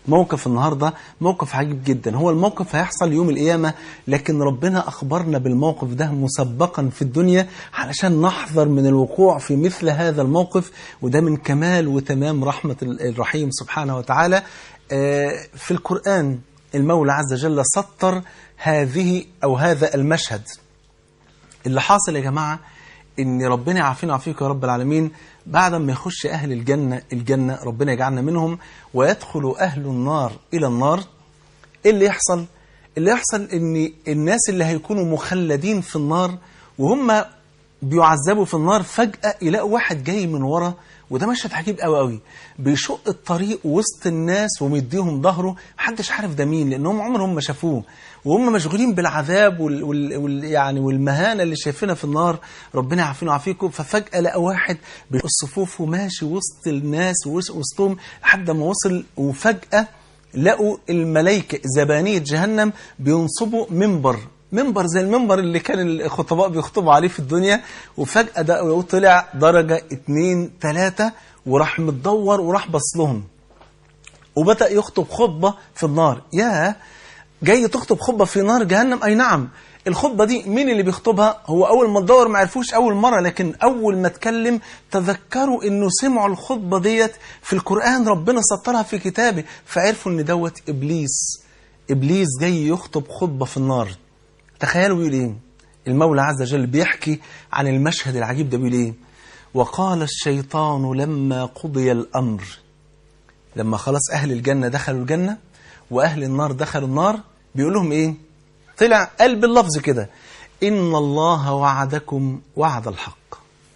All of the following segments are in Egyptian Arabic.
موقف النهاردة موقف عجيب جدا هو الموقف هيحصل يوم القيامة لكن ربنا أخبرنا بالموقف ده مسبقا في الدنيا علشان نحذر من الوقوع في مثل هذا الموقف وده من كمال وتمام رحمة الرحيم سبحانه وتعالى في القرآن المولى عز وجل سطر هذه أو هذا المشهد اللي حاصل يا جماعة ان ربنا يعافينا ويعافيك يا رب العالمين بعد ما يخش اهل الجنه الجنه ربنا يجعلنا منهم ويدخل اهل النار الى النار ايه اللي يحصل اللي يحصل ان الناس اللي هيكونوا مخلدين في النار وهم بيعذبوا في النار فجاه يلاقوا واحد جاي من ورا وده مشهد عجيب قوي قوي بيشق الطريق وسط الناس ومديهم ظهره محدش عارف ده مين لانهم عمرهم ما شافوه وهم مشغولين بالعذاب وال, وال, وال يعني والمهانه اللي شايفينها في النار ربنا يعافينا ويعافيكم ففجاه لقى واحد بالصفوف وماشي وسط الناس وسطهم لحد ما وصل وفجاه لقوا الملائكه زبانيه جهنم بينصبوا منبر منبر زي المنبر اللي كان الخطباء بيخطبوا عليه في الدنيا وفجأة ده طلع درجة اتنين تلاتة وراح متدور وراح بص لهم وبدأ يخطب خطبة في النار يا جاي تخطب خطبة في نار جهنم أي نعم الخطبة دي مين اللي بيخطبها هو أول ما تدور ما عرفوش أول مرة لكن أول ما اتكلم تذكروا إنه سمعوا الخطبة ديت في القرآن ربنا سطرها في كتابه فعرفوا إن دوت إبليس إبليس جاي يخطب خطبة في النار تخيلوا بيقول ايه المولى عز وجل بيحكي عن المشهد العجيب ده بيقول ايه وقال الشيطان لما قضي الامر لما خلاص اهل الجنه دخلوا الجنه واهل النار دخلوا النار بيقول لهم ايه طلع قلب اللفظ كده ان الله وعدكم وعد الحق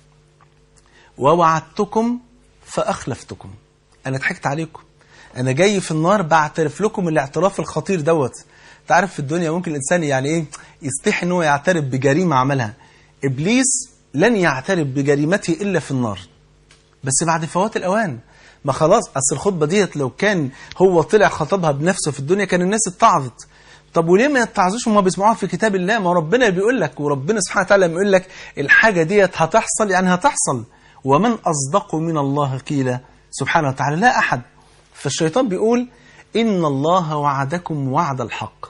ووعدتكم فاخلفتكم انا ضحكت عليكم انا جاي في النار بعترف لكم الاعتراف الخطير دوت تعرف في الدنيا ممكن الإنسان يعني إيه يستحي أنه يعترف بجريمة عملها إبليس لن يعترف بجريمته إلا في النار بس بعد فوات الأوان ما خلاص أصل الخطبة ديت لو كان هو طلع خطبها بنفسه في الدنيا كان الناس اتعظت طب وليه ما يتعظوش وما بيسمعوها في كتاب الله ما ربنا بيقول لك وربنا سبحانه وتعالى بيقول لك الحاجة ديت هتحصل يعني هتحصل ومن أصدق من الله قيل سبحانه وتعالى لا أحد فالشيطان بيقول إن الله وعدكم وعد الحق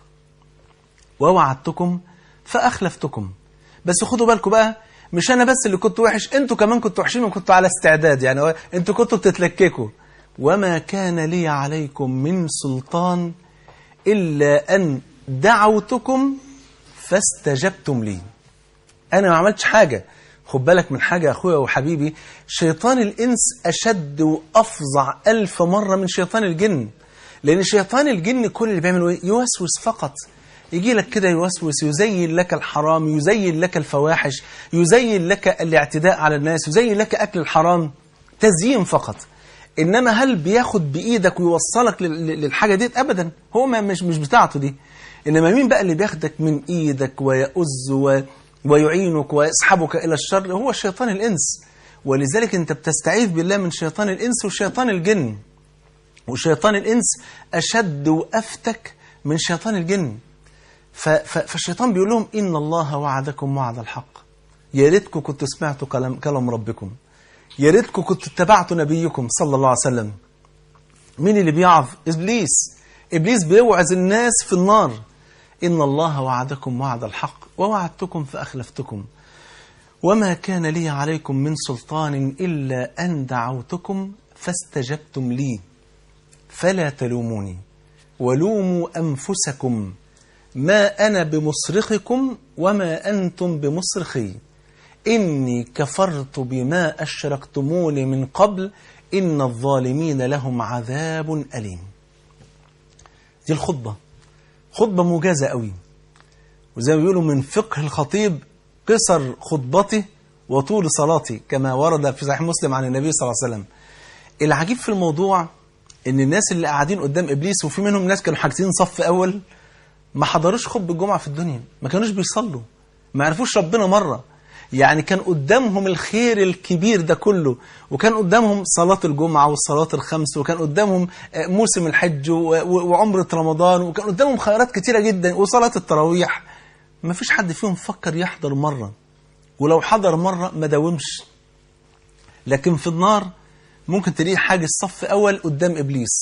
ووعدتكم فأخلفتكم بس خدوا بالكم بقى مش أنا بس اللي كنت وحش أنتوا كمان كنتوا وحشين وكنتوا على استعداد يعني أنتوا كنتوا بتتلككوا وما كان لي عليكم من سلطان إلا أن دعوتكم فاستجبتم لي أنا ما عملتش حاجة خد بالك من حاجة يا أخويا وحبيبي شيطان الإنس أشد وأفظع ألف مرة من شيطان الجن لأن شيطان الجن كل اللي بيعمله إيه؟ يوسوس فقط يجي لك كده يوسوس يزين لك الحرام يزين لك الفواحش يزين لك الاعتداء على الناس يزين لك أكل الحرام تزيين فقط إنما هل بياخد بإيدك ويوصلك للحاجة دي أبدا هو ما مش مش بتاعته دي إنما مين بقى اللي بياخدك من إيدك ويؤز و ويعينك ويسحبك إلى الشر هو شيطان الإنس ولذلك أنت بتستعيذ بالله من شيطان الإنس وشيطان الجن وشيطان الإنس أشد وأفتك من شيطان الجن فالشيطان بيقول لهم إن الله وعدكم وعد الحق يا ريتكم كنتوا سمعتوا كلام, كلام ربكم يا ريتكم كنتوا اتبعتوا نبيكم صلى الله عليه وسلم مين اللي بيعظ إبليس إبليس بيوعظ الناس في النار إن الله وعدكم وعد الحق ووعدتكم فأخلفتكم وما كان لي عليكم من سلطان إلا أن دعوتكم فاستجبتم لي فلا تلوموني ولوموا أنفسكم ما أنا بمصرخكم وما أنتم بمصرخي إني كفرت بما أشركتموني من قبل إن الظالمين لهم عذاب أليم دي الخطبة خطبة موجزة قوي وزي ما بيقولوا من فقه الخطيب قصر خطبته وطول صلاتي كما ورد في صحيح مسلم عن النبي صلى الله عليه وسلم العجيب في الموضوع ان الناس اللي قاعدين قدام ابليس وفي منهم ناس كانوا حاجزين صف اول ما حضروش خطبه الجمعه في الدنيا ما كانوش بيصلوا ما عرفوش ربنا مره يعني كان قدامهم الخير الكبير ده كله وكان قدامهم صلاة الجمعة والصلاة الخمس وكان قدامهم موسم الحج وعمرة رمضان وكان قدامهم خيرات كتيرة جدا وصلاة التراويح ما فيش حد فيهم فكر يحضر مرة ولو حضر مرة ما داومش لكن في النار ممكن تلاقيه حاجز صف أول قدام إبليس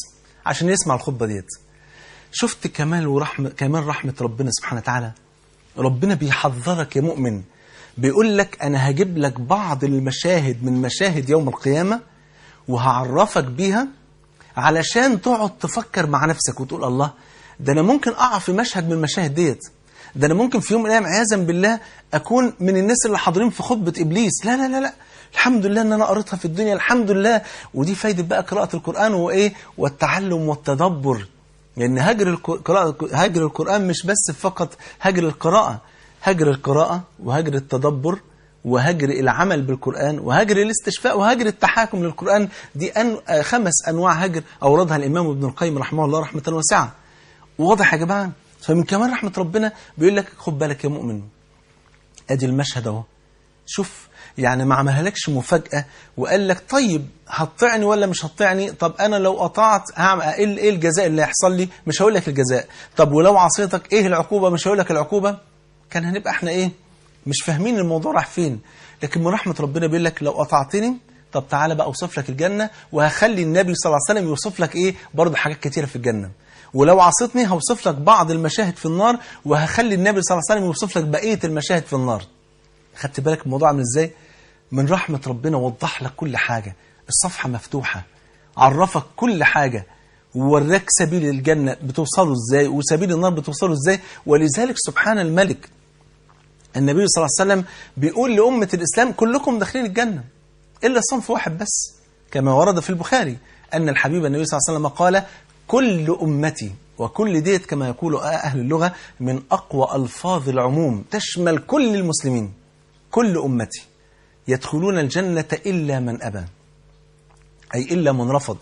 عشان يسمع الخطبة ديت شفت كمال ورحمة كمال رحمة ربنا سبحانه وتعالى ربنا بيحذرك يا مؤمن بيقول لك أنا هجيب لك بعض المشاهد من مشاهد يوم القيامة وهعرفك بيها علشان تقعد تفكر مع نفسك وتقول الله ده أنا ممكن أقع في مشهد من المشاهد ديت ده أنا ممكن في يوم من الأيام عياذا بالله أكون من الناس اللي حاضرين في خطبة إبليس لا لا لا لا الحمد لله ان انا قريتها في الدنيا الحمد لله ودي فايده بقى قراءه القران وايه والتعلم والتدبر لان يعني هجر القراءه هجر القران مش بس فقط هجر القراءه هجر القراءه وهجر التدبر وهجر العمل بالقرآن وهجر الاستشفاء وهجر التحاكم للقرآن دي أن خمس أنواع هجر أوردها الإمام ابن القيم رحمه الله رحمة واسعة واضح يا جماعة فمن كمان رحمة ربنا بيقول لك خد بالك يا مؤمن أدي المشهد أهو شوف يعني ما عملهالكش مفاجأة وقال لك طيب هتطعني ولا مش هتطعني طب أنا لو قطعت هعمل إيه إيه الجزاء اللي هيحصل لي مش هقول لك الجزاء طب ولو عصيتك إيه العقوبة مش هقول لك العقوبة كان هنبقى إحنا إيه مش فاهمين الموضوع راح فين لكن من رحمة ربنا بيقول لك لو قطعتني طب تعالى بقى أوصف لك الجنة وهخلي النبي صلى الله عليه وسلم يوصف لك إيه برضه حاجات كتيرة في الجنة ولو عصيتني هوصف لك بعض المشاهد في النار وهخلي النبي صلى الله عليه وسلم يوصف لك بقية المشاهد في النار خدت بالك الموضوع عامل ازاي من رحمة ربنا وضح لك كل حاجة الصفحة مفتوحة عرفك كل حاجة ووراك سبيل الجنة بتوصله ازاي وسبيل النار بتوصله ازاي ولذلك سبحان الملك النبي صلى الله عليه وسلم بيقول لأمة الإسلام كلكم داخلين الجنة إلا صنف واحد بس كما ورد في البخاري أن الحبيب النبي صلى الله عليه وسلم قال كل أمتي وكل ديت كما يقول أهل اللغة من أقوى ألفاظ العموم تشمل كل المسلمين كل أمتي يدخلون الجنة إلا من أبى أي إلا من رفض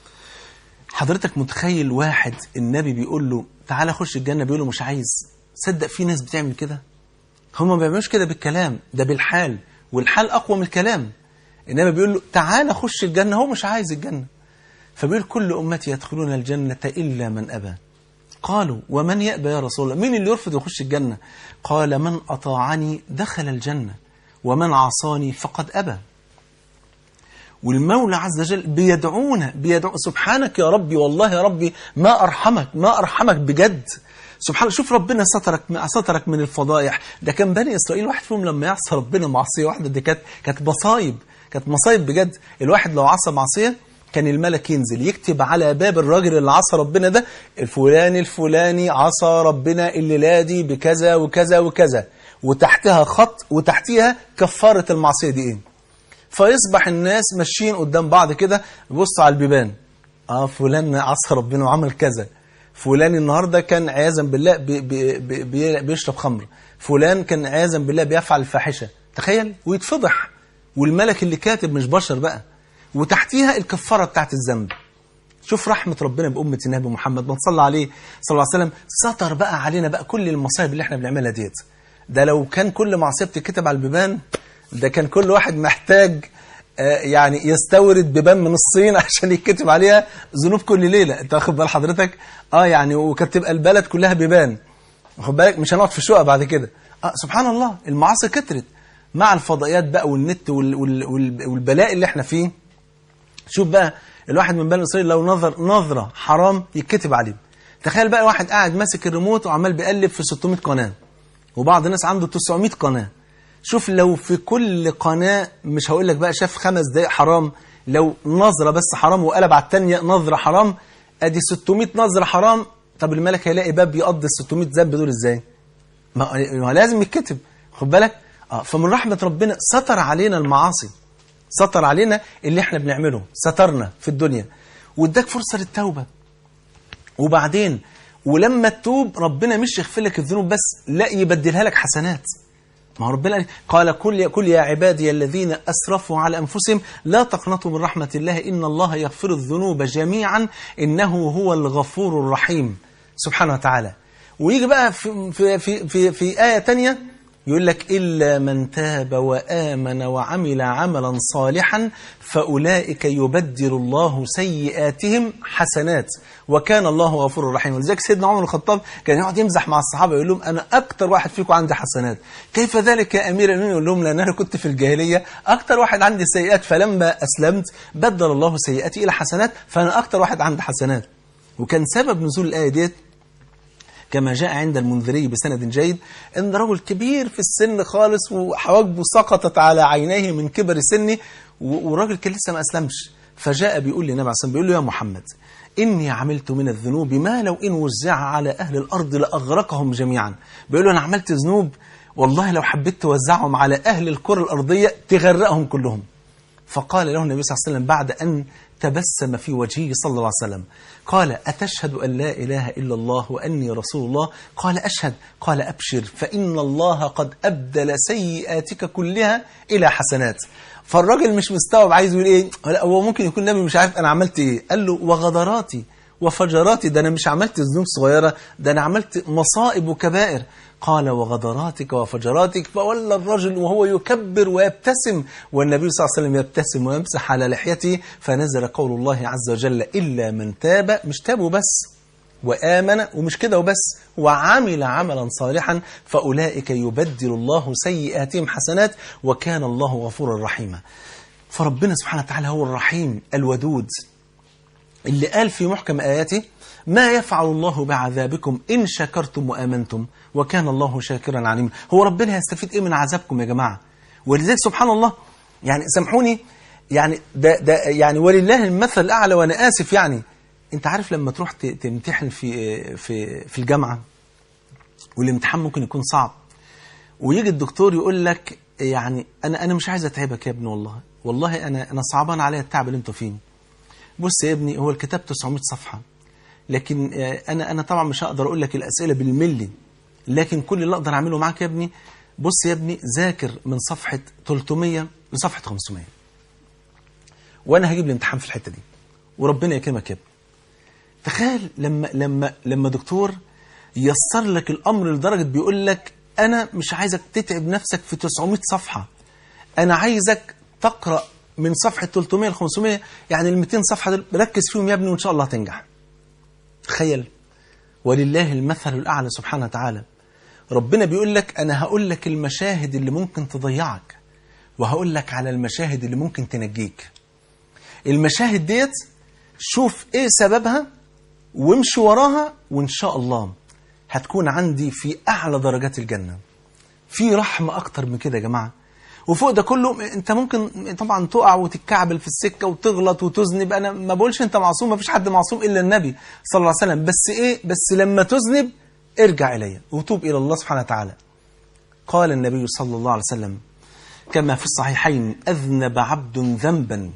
حضرتك متخيل واحد النبي بيقول له تعالى خش الجنة بيقول له مش عايز صدق في ناس بتعمل كده هم ما بيعملوش كده بالكلام ده بالحال والحال أقوى من الكلام إنما بيقول له تعالى خش الجنة هو مش عايز الجنة فبيقول كل أمتي يدخلون الجنة إلا من أبى قالوا ومن يأبى يا رسول الله مين اللي يرفض يخش الجنة قال من أطاعني دخل الجنة ومن عصاني فقد أبى والمولى عز وجل بيدعونا بيدعو سبحانك يا ربي والله يا ربي ما أرحمك ما أرحمك بجد سبحان الله شوف ربنا سترك سترك من الفضائح ده كان بني إسرائيل واحد فيهم لما يعصى ربنا معصية واحدة دي كانت كانت مصايب كانت مصايب بجد الواحد لو عصى معصية كان الملك ينزل يكتب على باب الراجل اللي عصى ربنا ده الفلاني الفلاني عصى ربنا الليلة دي بكذا وكذا وكذا وتحتها خط وتحتها كفارة المعصية دي ايه فيصبح الناس ماشيين قدام بعض كده بصوا على البيبان اه فلان عصى ربنا وعمل كذا فلان النهارده كان عياذا بالله بي بي بي بيشرب خمر فلان كان عياذا بالله بيفعل الفاحشه تخيل ويتفضح والملك اللي كاتب مش بشر بقى وتحتيها الكفاره بتاعت الذنب شوف رحمة ربنا بأمة النبي محمد من صلى عليه صلى الله عليه وسلم ستر بقى علينا بقى كل المصايب اللي احنا بنعملها ديت ده لو كان كل معصية بتتكتب على البيبان ده كان كل واحد محتاج آه يعني يستورد بيبان من الصين عشان يتكتب عليها ذنوب كل ليلة انت واخد بال حضرتك اه يعني وكانت تبقى البلد كلها بيبان واخد بالك مش هنقعد في الشقة بعد كده اه سبحان الله المعاصي كترت مع الفضائيات بقى والنت وال وال وال والبلاء اللي احنا فيه شوف بقى الواحد من بني اسرائيل لو نظر نظرة حرام يتكتب عليه تخيل بقى واحد قاعد ماسك الريموت وعمال بيقلب في 600 قناة وبعض الناس عنده 900 قناة شوف لو في كل قناة مش هقول لك بقى شاف خمس دقايق حرام لو نظرة بس حرام وقلب على الثانية نظرة حرام ادي 600 نظرة حرام طب الملك هيلاقي باب يقضي ال 600 ذنب دول ازاي؟ ما لازم يتكتب خد بالك؟ اه فمن رحمة ربنا ستر علينا المعاصي ستر علينا اللي احنا بنعمله سترنا في الدنيا واداك فرصة للتوبة وبعدين ولما تتوب ربنا مش يغفر لك الذنوب بس لا يبدلها لك حسنات ما هو ربنا قال كل كل يا عبادي الذين اسرفوا على انفسهم لا تقنطوا من رحمه الله ان الله يغفر الذنوب جميعا انه هو الغفور الرحيم سبحانه وتعالى ويجي بقى في في في في, في ايه ثانيه يقول لك إلا من تاب وآمن وعمل عملا صالحا فأولئك يبدل الله سيئاتهم حسنات وكان الله غفور رحيم ولذلك سيدنا عمر الخطاب كان يقعد يمزح مع الصحابة يقول لهم أنا أكتر واحد فيكم عندي حسنات كيف ذلك يا أمير المؤمنين يقول لهم لأن أنا كنت في الجاهلية أكتر واحد عندي سيئات فلما أسلمت بدل الله سيئاتي إلى حسنات فأنا أكتر واحد عندي حسنات وكان سبب نزول الآية ديت كما جاء عند المنذري بسند جيد ان رجل كبير في السن خالص وحواجبه سقطت على عينيه من كبر سنه وراجل كان لسه ما اسلمش فجاء بيقول للنبي عليه الصلاه بيقول له يا محمد إني عملت من الذنوب ما لو إن وزع على أهل الأرض لأغرقهم جميعا بيقول له أنا عملت ذنوب والله لو حبيت توزعهم على أهل الكرة الأرضية تغرقهم كلهم فقال له النبي صلى الله عليه وسلم بعد أن تبسم في وجهه صلى الله عليه وسلم قال أتشهد أن لا إله إلا الله وأني رسول الله قال أشهد قال أبشر فإن الله قد أبدل سيئاتك كلها إلى حسنات فالراجل مش مستوعب عايز يقول إيه هو ممكن يكون النبي مش عارف أنا عملت إيه قال له وغدراتي وفجراتي ده أنا مش عملت ذنوب صغيرة ده أنا عملت مصائب وكبائر قال وغدراتك وفجراتك فولى الرجل وهو يكبر ويبتسم والنبي صلى الله عليه وسلم يبتسم ويمسح على لحيته فنزل قول الله عز وجل إلا من تاب مش تابوا بس وآمن ومش كده وبس وعمل عملا صالحا فأولئك يبدل الله سيئاتهم حسنات وكان الله غفورا رحيما فربنا سبحانه وتعالى هو الرحيم الودود اللي قال في محكم آياته ما يفعل الله بعذابكم إن شكرتم وآمنتم وكان الله شاكرا عليما هو ربنا هيستفيد إيه من عذابكم يا جماعة ولذلك سبحان الله يعني سامحوني يعني ده, ده يعني ولله المثل الأعلى وأنا آسف يعني أنت عارف لما تروح تمتحن في في في الجامعة والامتحان ممكن يكون صعب ويجي الدكتور يقول لك يعني أنا أنا مش عايز أتعبك يا ابني والله والله أنا أنا صعبان عليا التعب اللي أنتوا فيه بص يا ابني هو الكتاب 900 صفحة لكن أنا أنا طبعا مش هقدر أقول لك الأسئلة بالملي لكن كل اللي أقدر أعمله معاك يا ابني بص يا ابني ذاكر من صفحة 300 لصفحة 500 وأنا هجيب الامتحان في الحتة دي وربنا يكرمك يا ابني تخيل لما لما لما دكتور يسر لك الأمر لدرجة بيقول لك أنا مش عايزك تتعب نفسك في 900 صفحة أنا عايزك تقرأ من صفحة 300 ل 500 يعني ال 200 صفحة دول ركز فيهم يا ابني وإن شاء الله هتنجح تخيل ولله المثل الأعلى سبحانه وتعالى ربنا بيقول لك أنا هقول لك المشاهد اللي ممكن تضيعك وهقول لك على المشاهد اللي ممكن تنجيك المشاهد ديت شوف ايه سببها وامشي وراها وان شاء الله هتكون عندي في اعلى درجات الجنة في رحمة اكتر من كده يا جماعة وفوق ده كله انت ممكن طبعا تقع وتتكعبل في السكة وتغلط وتذنب انا ما بقولش انت معصوم ما فيش حد معصوم الا النبي صلى الله عليه وسلم بس ايه بس لما تذنب ارجع الي وتوب الى الله سبحانه وتعالى قال النبي صلى الله عليه وسلم كما في الصحيحين اذنب عبد ذنبا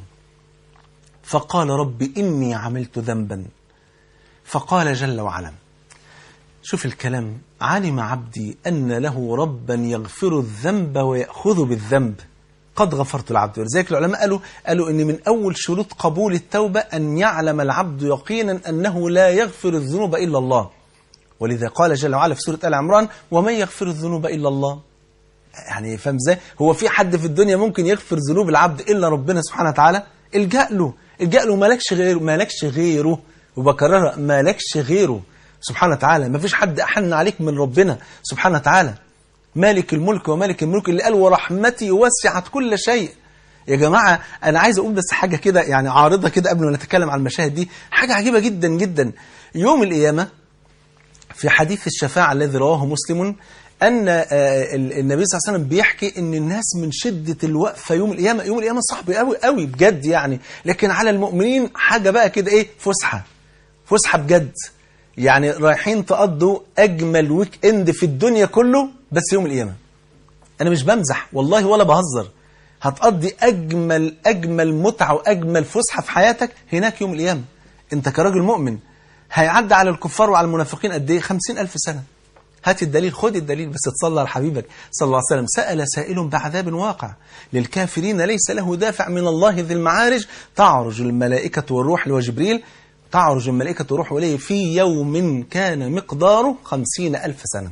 فقال رب إني عملت ذنبا فقال جل وعلا شوف الكلام علم عبدي أن له ربا يغفر الذنب ويأخذ بالذنب قد غفرت العبد ولذلك العلماء قالوا قالوا ان من اول شروط قبول التوبه ان يعلم العبد يقينا انه لا يغفر الذنوب الا الله ولذا قال جل وعلا في سوره ال عمران ومن يغفر الذنوب الا الله يعني فاهم ازاي هو في حد في الدنيا ممكن يغفر ذنوب العبد الا ربنا سبحانه وتعالى الجا له الجا له مالكش غيره مالكش غيره وبكررها مالكش غيره سبحانه وتعالى ما فيش حد احن عليك من ربنا سبحانه وتعالى مالك الملك ومالك الملك اللي قال ورحمتي وسعت كل شيء يا جماعة أنا عايز أقول بس حاجة كده يعني عارضة كده قبل ما نتكلم عن المشاهد دي حاجة عجيبة جدا جدا يوم القيامة في حديث الشفاعة الذي رواه مسلم أن النبي صلى الله عليه وسلم بيحكي أن الناس من شدة الوقفة يوم القيامة يوم القيامة صعب قوي قوي بجد يعني لكن على المؤمنين حاجة بقى كده إيه فسحة فسحة بجد يعني رايحين تقضوا أجمل ويك إند في الدنيا كله بس يوم القيامة أنا مش بمزح والله ولا بهزر هتقضي أجمل أجمل متعة وأجمل فسحة في حياتك هناك يوم القيامة أنت كراجل مؤمن هيعدي على الكفار وعلى المنافقين قد إيه خمسين ألف سنة هات الدليل خد الدليل بس تصلى على حبيبك صلى الله عليه وسلم سأل سائل بعذاب واقع للكافرين ليس له دافع من الله ذي المعارج تعرج الملائكة والروح وجبريل تعرج الملائكة والروح إليه في يوم كان مقداره خمسين ألف سنة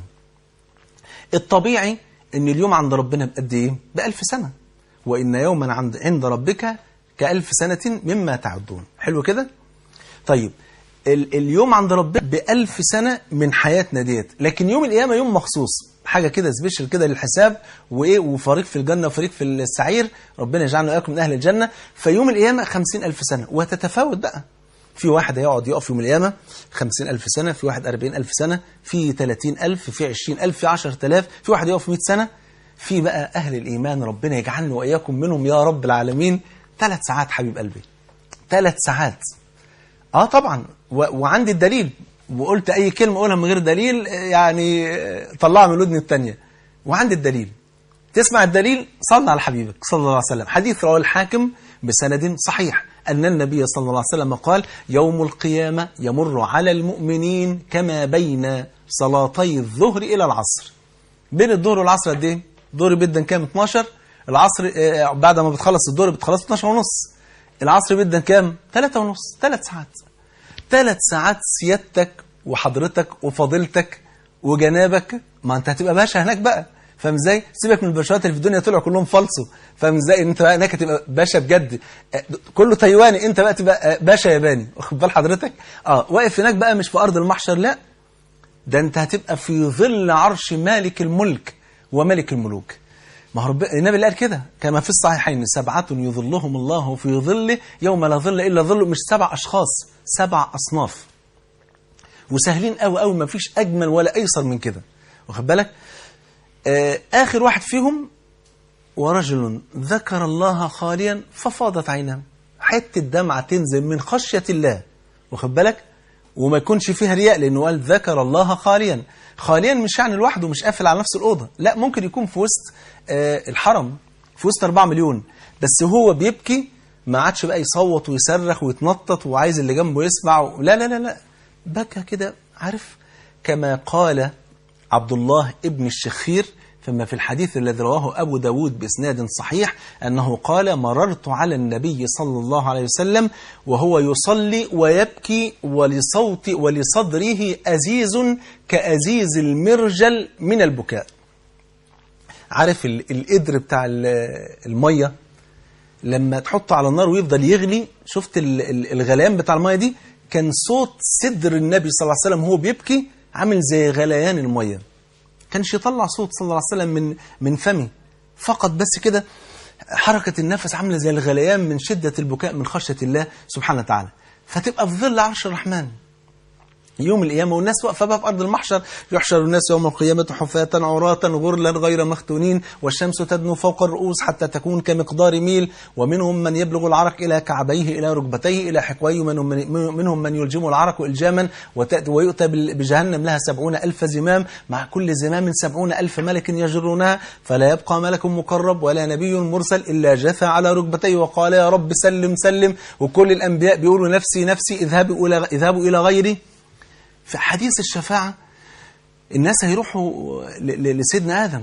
الطبيعي أن اليوم عند ربنا بقد إيه؟ بألف سنة وإن يوما عند عند ربك كألف سنة مما تعدون حلو كده؟ طيب ال اليوم عند ربنا بألف سنة من حياتنا ديت لكن يوم القيامة يوم مخصوص حاجة كده سبيشال كده للحساب وإيه وفريق في الجنة وفريق في السعير ربنا يجعلنا وإياكم من أهل الجنة فيوم القيامة خمسين ألف سنة وتتفاوت بقى في واحد هيقعد يقف يوم القيامة خمسين ألف سنة في واحد أربعين ألف سنة في تلاتين ألف في عشرين ألف في عشر تلاف في واحد يقف مئة سنة في بقى أهل الإيمان ربنا يجعلنا وإياكم منهم يا رب العالمين ثلاث ساعات حبيب قلبي ثلاث ساعات اه طبعا و... وعندي الدليل وقلت اي كلمه اقولها من غير دليل يعني طلعها من ودني الثانيه وعندي الدليل تسمع الدليل صلى على حبيبك صلى الله عليه وسلم حديث رواه الحاكم بسند صحيح أن النبي صلى الله عليه وسلم قال يوم القيامة يمر على المؤمنين كما بين صلاتي الظهر إلى العصر بين الظهر والعصر قد ايه؟ الظهر بيدا كام 12 العصر آه بعد ما بتخلص الظهر بتخلص 12 ونص العصر بيدا كام 3 ونص 3 ساعات ثلاث ساعات سيادتك وحضرتك وفضيلتك وجنابك ما انت هتبقى باشا هناك بقى فاهم ازاي؟ سيبك من الباشوات اللي في الدنيا طلعوا كلهم فالصو فاهم ازاي؟ انت بقى هناك هتبقى باشا بجد كله تايواني انت بقى تبقى باشا ياباني واخد بال حضرتك؟ اه واقف هناك بقى مش في ارض المحشر لا ده انت هتبقى في ظل عرش مالك الملك وملك الملوك ما هو النبي اللي قال كده كما في الصحيحين سبعة يظلهم الله في ظله يوم لا ظل إلا ظله مش سبع أشخاص سبع أصناف وسهلين قوي قوي ما فيش أجمل ولا أيسر من كده واخد بالك آه آخر واحد فيهم ورجل ذكر الله خاليا ففاضت عيناه حتة دمعة تنزل من خشية الله واخد بالك وما يكونش فيها رياء لأنه قال ذكر الله خاليا خاليا مش يعني لوحده مش قافل على نفس الأوضة لا ممكن يكون في وسط آه الحرم في وسط 4 مليون بس هو بيبكي ما عادش بقى يصوت ويصرخ ويتنطط وعايز اللي جنبه يسمع و... لا لا لا لا بكى كده عارف كما قال عبد الله ابن الشخير فيما في الحديث الذي رواه أبو داود بإسناد صحيح أنه قال مررت على النبي صلى الله عليه وسلم وهو يصلي ويبكي ولصوت ولصدره أزيز كأزيز المرجل من البكاء عارف القدر بتاع المية لما تحطه على النار ويفضل يغلي شفت الغليان بتاع المية دي كان صوت صدر النبي صلى الله عليه وسلم وهو بيبكي عامل زي غليان المية كانش يطلع صوت صلى الله عليه وسلم من من فمه فقط بس كده حركة النفس عاملة زي الغليان من شدة البكاء من خشية الله سبحانه وتعالى فتبقى في ظل عرش الرحمن يوم القيامة والناس واقفة بقى في أرض المحشر يحشر الناس يوم القيامة حفاة عراة غرلا غير مختونين والشمس تدنو فوق الرؤوس حتى تكون كمقدار ميل ومنهم من يبلغ العرق إلى كعبيه إلى ركبتيه إلى حقويه منهم من يلجم العرق إلجاما ويؤتى بجهنم لها سبعون ألف زمام مع كل زمام سبعون ألف ملك يجرونها فلا يبقى ملك مقرب ولا نبي مرسل إلا جثى على ركبتيه وقال يا رب سلم سلم وكل الأنبياء بيقولوا نفسي نفسي اذهبوا إلى, اذهبوا إلى غيري في حديث الشفاعة الناس هيروحوا لسيدنا آدم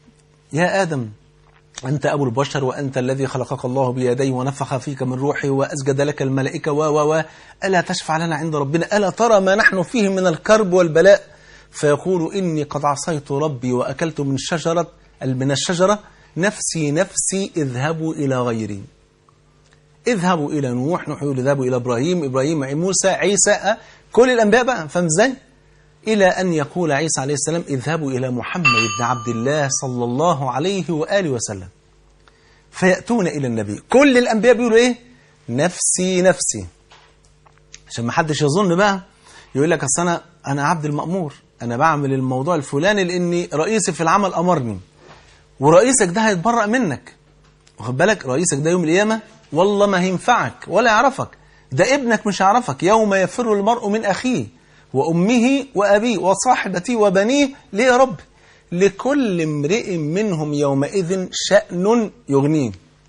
يا آدم أنت أبو البشر وأنت الذي خلقك الله بيديه ونفخ فيك من روحه وأسجد لك الملائكة و و و ألا تشفع لنا عند ربنا ألا ترى ما نحن فيه من الكرب والبلاء فيقول إني قد عصيت ربي وأكلت من الشجرة من الشجرة نفسي نفسي اذهبوا إلى غيري اذهبوا إلى نوح نوح يقول اذهبوا إلى إبراهيم إبراهيم موسى عيسى كل الأنبياء بقى فاهم ازاي؟ إلى أن يقول عيسى عليه السلام اذهبوا إلى محمد بن عبد الله صلى الله عليه وآله وسلم فيأتون إلى النبي كل الأنبياء بيقولوا إيه؟ نفسي نفسي عشان ما حدش يظن بقى يقول لك أصل أنا أنا عبد المأمور أنا بعمل الموضوع الفلاني لأني رئيسي في العمل أمرني ورئيسك ده هيتبرأ منك واخد بالك رئيسك ده يوم القيامة والله ما هينفعك ولا يعرفك ده ابنك مش هيعرفك يوم يفر المرء من أخيه وأمه وأبيه وصاحبته وبنيه ليه يا رب لكل امرئ منهم يومئذ شأن يغنيه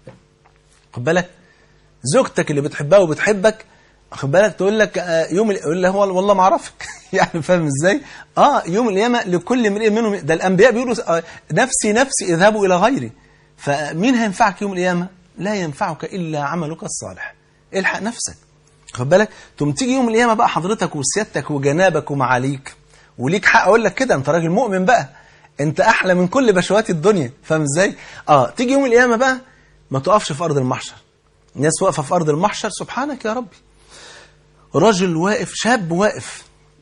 خد بالك زوجتك اللي بتحبها وبتحبك خد بالك تقول لك يوم يقول له والله ما اعرفك يعني فاهم ازاي اه يوم القيامه لكل امرئ منهم ده الانبياء بيقولوا نفسي نفسي اذهبوا الى غيري فمين هينفعك يوم القيامه لا ينفعك الا عملك الصالح الحق نفسك خد بالك تقوم تيجي يوم القيامه بقى حضرتك وسيادتك وجنابك ومعاليك وليك حق اقول لك كده انت راجل مؤمن بقى انت احلى من كل بشوات الدنيا فاهم ازاي اه تيجي يوم القيامه بقى ما تقفش في ارض المحشر الناس واقفه في ارض المحشر سبحانك يا ربي رجل واقف شاب واقف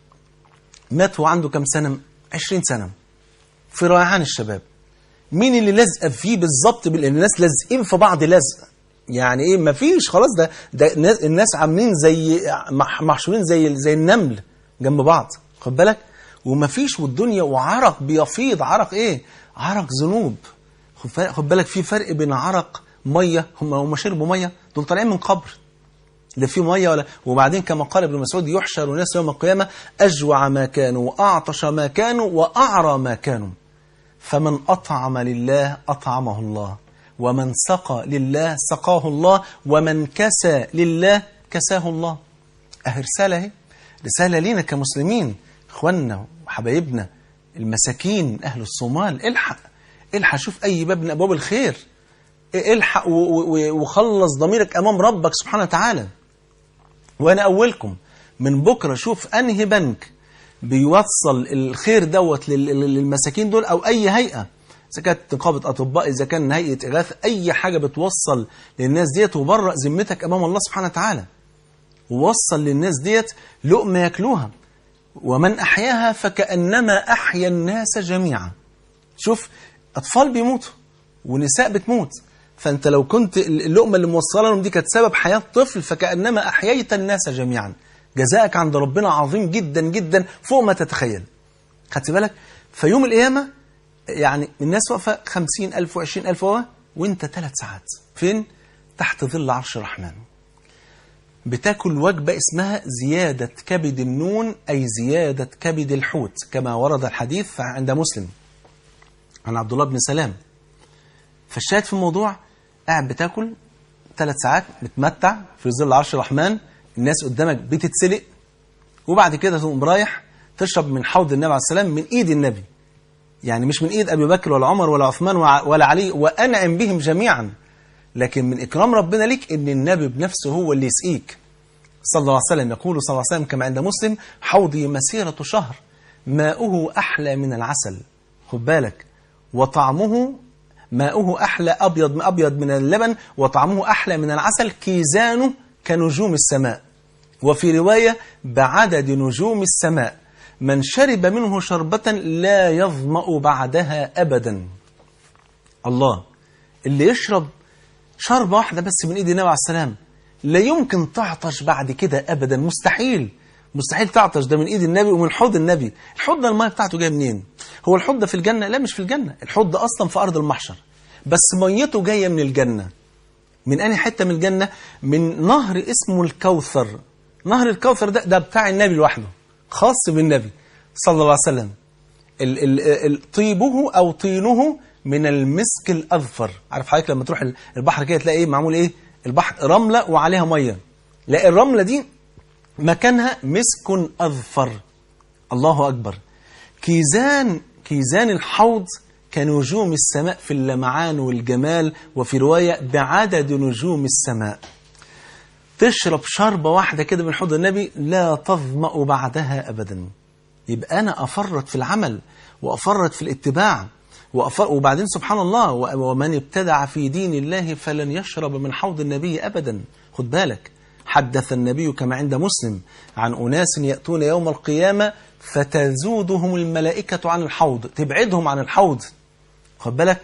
مات وعنده كم سنه 20 سنه في ريعان الشباب مين اللي لازقه فيه بالظبط لان الناس لازقين في بعض لزق يعني ايه مفيش خلاص ده ده الناس- الناس عاملين زي مح- محشورين زي زي النمل جنب بعض خد بالك ومفيش والدنيا وعرق بيفيض عرق ايه عرق ذنوب خد فا- خد بالك في فرق بين عرق ميه هم هم شربوا ميه دول طالعين من قبر لا في ميه ولا وبعدين كما قال ابن مسعود يحشر الناس يوم القيامه اجوع ما كانوا واعطش ما كانوا واعرى ما كانوا فمن أطعم لله أطعمه الله ومن سقى لله سقاه الله ومن كسى لله كساه الله أهي رسالة اهي رسالة لينا كمسلمين إخواننا وحبايبنا المساكين أهل الصومال الحق الحق شوف أي باب من أبواب الخير الحق و- و- وخلص ضميرك أمام ربك سبحانه وتعالى وانا اولكم من بكره شوف انهي بنك بيوصل الخير دوت لل- لل- للمساكين دول او اي هيئه اذا كانت نقابه اطباء اذا كان هيئه اغاثه اي حاجه بتوصل للناس ديت وبرأ ذمتك امام الله سبحانه وتعالى ووصل للناس ديت لقمه ياكلوها ومن احياها فكانما احيا الناس جميعا شوف اطفال بيموتوا ونساء بتموت فانت لو كنت اللقمه اللي موصله لهم دي كانت سبب حياه طفل فكانما احييت الناس جميعا جزاءك عند ربنا عظيم جدا جدا فوق ما تتخيل خدت بالك فيوم القيامه يعني الناس واقفه 50000 و20000 و وانت ثلاث ساعات فين تحت ظل عرش الرحمن بتاكل وجبة اسمها زيادة كبد النون أي زيادة كبد الحوت كما ورد الحديث عند مسلم عن عبد الله بن سلام فالشاهد في الموضوع قاعد بتاكل ثلاث ساعات متمتع في ظل عرش الرحمن الناس قدامك بتتسلق وبعد كده تقوم رايح تشرب من حوض النبي عليه السلام من ايد النبي يعني مش من ايد ابي بكر ولا عمر ولا عثمان وع- ولا علي وانعم بهم جميعا لكن من اكرام ربنا ليك ان النبي بنفسه هو اللي يسقيك صلى الله عليه وسلم يقول صلى الله عليه وسلم كما عند مسلم حوضي مسيرة شهر ماؤه أحلى من العسل خد بالك وطعمه ماؤه أحلى أبيض أبيض من اللبن وطعمه أحلى من العسل كيزانه كنجوم السماء وفي رواية بعدد نجوم السماء من شرب منه شربة لا يظمأ بعدها أبدا الله اللي يشرب شربة واحدة بس من ايد النبي عليه السلام لا يمكن تعطش بعد كده ابدا مستحيل مستحيل تعطش ده من ايد النبي ومن حوض النبي الحوض ده الميه بتاعته جايه منين هو الحوض ده في الجنه لا مش في الجنه الحوض ده اصلا في ارض المحشر بس ميته جايه من الجنه من أي حتة من الجنة من نهر اسمه الكوثر نهر الكوثر ده ده بتاع النبي لوحده خاص بالنبي صلى الله عليه وسلم ال ال ال طيبه أو طينه من المسك الأظفر عارف حضرتك لما تروح البحر كده تلاقي ايه معمول ايه البحر رملة وعليها مية لا الرملة دي مكانها مسك أظفر الله أكبر كيزان كيزان الحوض كنجوم السماء في اللمعان والجمال وفي رواية بعدد نجوم السماء تشرب شربة واحدة كده من حوض النبي لا تظمأ بعدها أبدا يبقى أنا أفرط في العمل وأفرط في الاتباع وأفر وبعدين سبحان الله ومن ابتدع في دين الله فلن يشرب من حوض النبي أبدا خد بالك حدث النبي كما عند مسلم عن أناس يأتون يوم القيامة فتزودهم الملائكة عن الحوض تبعدهم عن الحوض خد بالك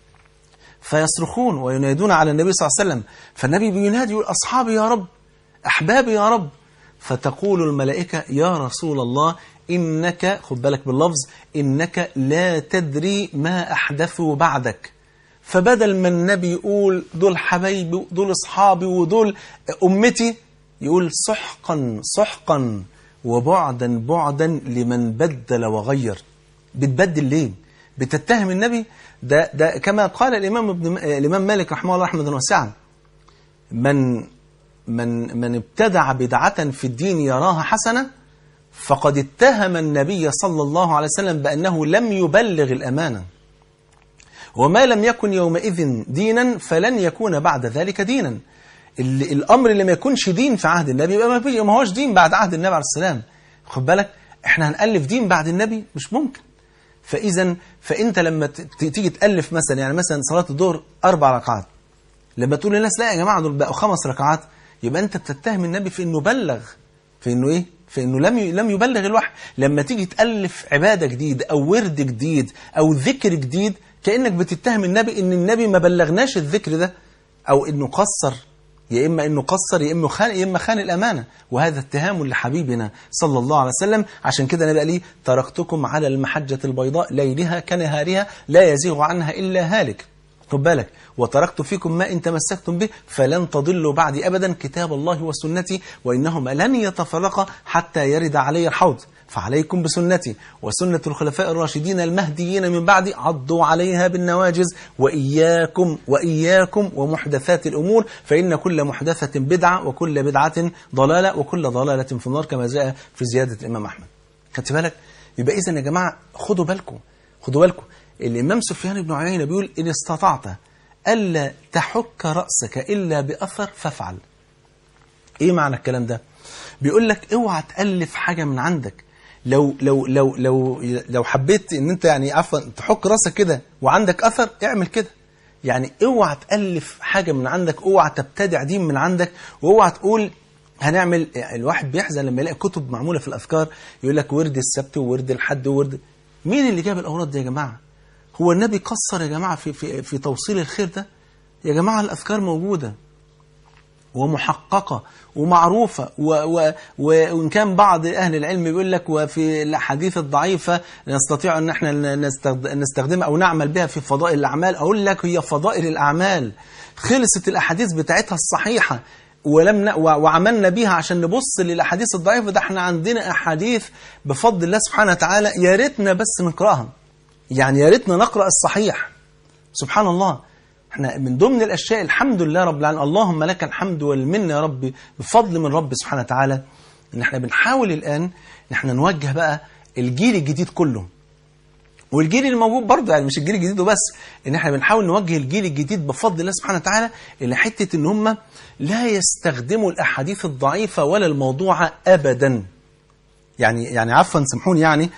فيصرخون وينادون على النبي صلى الله عليه وسلم فالنبي بينادي يقول أصحابي يا رب أحبابي يا رب فتقول الملائكة يا رسول الله إنك خد بالك باللفظ إنك لا تدري ما أحدثوا بعدك فبدل ما النبي يقول دول حبايبي دول أصحابي ودول أمتي يقول سحقا سحقا وبعدا بعدا لمن بدل وغير بتبدل ليه بتتهم النبي ده, ده كما قال الإمام, ابن الإمام مالك رحمه الله رحمة واسعة من من من ابتدع بدعة في الدين يراها حسنة فقد اتهم النبي صلى الله عليه وسلم بأنه لم يبلغ الأمانة وما لم يكن يومئذ دينا فلن يكون بعد ذلك دينا الأمر اللي ما يكونش دين في عهد النبي يبقى ما, فيش ما هوش دين بعد عهد النبي عليه السلام خد بالك احنا هنألف دين بعد النبي مش ممكن فإذا فأنت لما تيجي تألف مثلا يعني مثلا صلاة الظهر أربع ركعات لما تقول للناس لا يا جماعة دول بقوا خمس ركعات يبقى أنت بتتهم النبي في إنه بلغ في إنه إيه؟ في إنه لم لم يبلغ الوحي لما تيجي تألف عبادة جديد أو ورد جديد أو ذكر جديد كأنك بتتهم النبي إن النبي ما بلغناش الذكر ده أو إنه قصر يا إما إنه قصر يا إما خان يا إما خان الأمانة وهذا اتهام لحبيبنا صلى الله عليه وسلم عشان كده النبي قال لي تركتكم على المحجة البيضاء ليلها كنهارها لا يزيغ عنها إلا هالك خد بالك وتركت فيكم ما إن تمسكتم به فلن تضلوا بعدي أبدا كتاب الله وسنتي وإنهما لن يتفرقا حتى يرد علي الحوض فعليكم بسنتي وسنة الخلفاء الراشدين المهديين من بعدي عضوا عليها بالنواجز وإياكم وإياكم ومحدثات الأمور فإن كل محدثة بدعة وكل بدعة ضلالة وكل ضلالة في النار كما جاء في زيادة الإمام أحمد خدت بالك يبقى إذا يا جماعة خدوا بالكم خدوا بالكم الإمام سفيان بن عيينة بيقول إن استطعت ألا تحك رأسك إلا بأثر فافعل إيه معنى الكلام ده بيقول لك اوعى تألف حاجة من عندك لو لو لو لو لو حبيت ان انت يعني عفوا تحك راسك كده وعندك اثر اعمل كده يعني اوعى تالف حاجه من عندك اوعى تبتدع دين من عندك واوعى تقول هنعمل الواحد بيحزن لما يلاقي كتب معموله في الاذكار يقول لك ورد السبت وورد الحد وورد مين اللي جاب الاوراد دي يا جماعه هو النبي قصر يا جماعه في في في توصيل الخير ده يا جماعه الاذكار موجوده ومحققة ومعروفة و و وإن كان بعض أهل العلم بيقول لك وفي الأحاديث الضعيفة نستطيع أن احنا نستخدمها أو نعمل بها في فضائل الأعمال أقول لك هي فضائل الأعمال خلصت الأحاديث بتاعتها الصحيحة ولم وعملنا بيها عشان نبص للأحاديث الضعيفة ده احنا عندنا أحاديث بفضل الله سبحانه وتعالى يا ريتنا بس نقرأها يعني يا ريتنا نقرأ الصحيح سبحان الله احنا من ضمن الاشياء الحمد لله رب العالمين اللهم لك الحمد والمنه يا رب بفضل من رب سبحانه وتعالى ان احنا بنحاول الان ان احنا نوجه بقى الجيل الجديد كله والجيل اللي موجود برضه يعني مش الجيل الجديد وبس ان احنا بنحاول نوجه الجيل الجديد بفضل الله سبحانه وتعالى الى حته ان هم لا يستخدموا الاحاديث الضعيفه ولا الموضوعه ابدا يعني يعني عفوا سامحوني يعني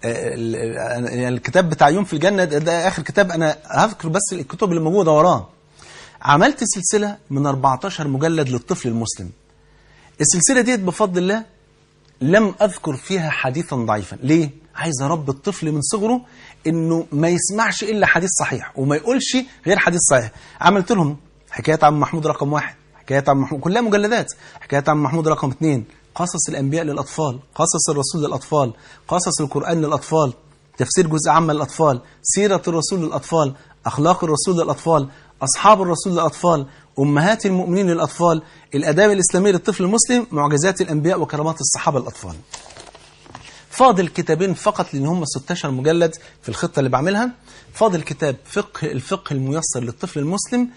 الكتاب بتاع يوم في الجنة ده آخر كتاب أنا هذكر بس الكتب اللي موجودة وراه عملت سلسلة من 14 مجلد للطفل المسلم السلسلة ديت بفضل الله لم أذكر فيها حديثا ضعيفا ليه؟ عايز أربي الطفل من صغره إنه ما يسمعش إلا حديث صحيح وما يقولش غير حديث صحيح عملت لهم حكاية عم محمود رقم واحد حكاية عم محمود كلها مجلدات حكاية عم محمود رقم اثنين قصص الأنبياء للأطفال قصص الرسول للأطفال قصص القرآن للأطفال تفسير جزء عام للأطفال سيرة الرسول للأطفال أخلاق الرسول للأطفال أصحاب الرسول للأطفال أمهات المؤمنين للأطفال الأداب الإسلامية للطفل المسلم معجزات الأنبياء وكرامات الصحابة للأطفال فاضل كتابين فقط لأن هم 16 مجلد في الخطة اللي بعملها فاضل كتاب فقه الفقه الميسر للطفل المسلم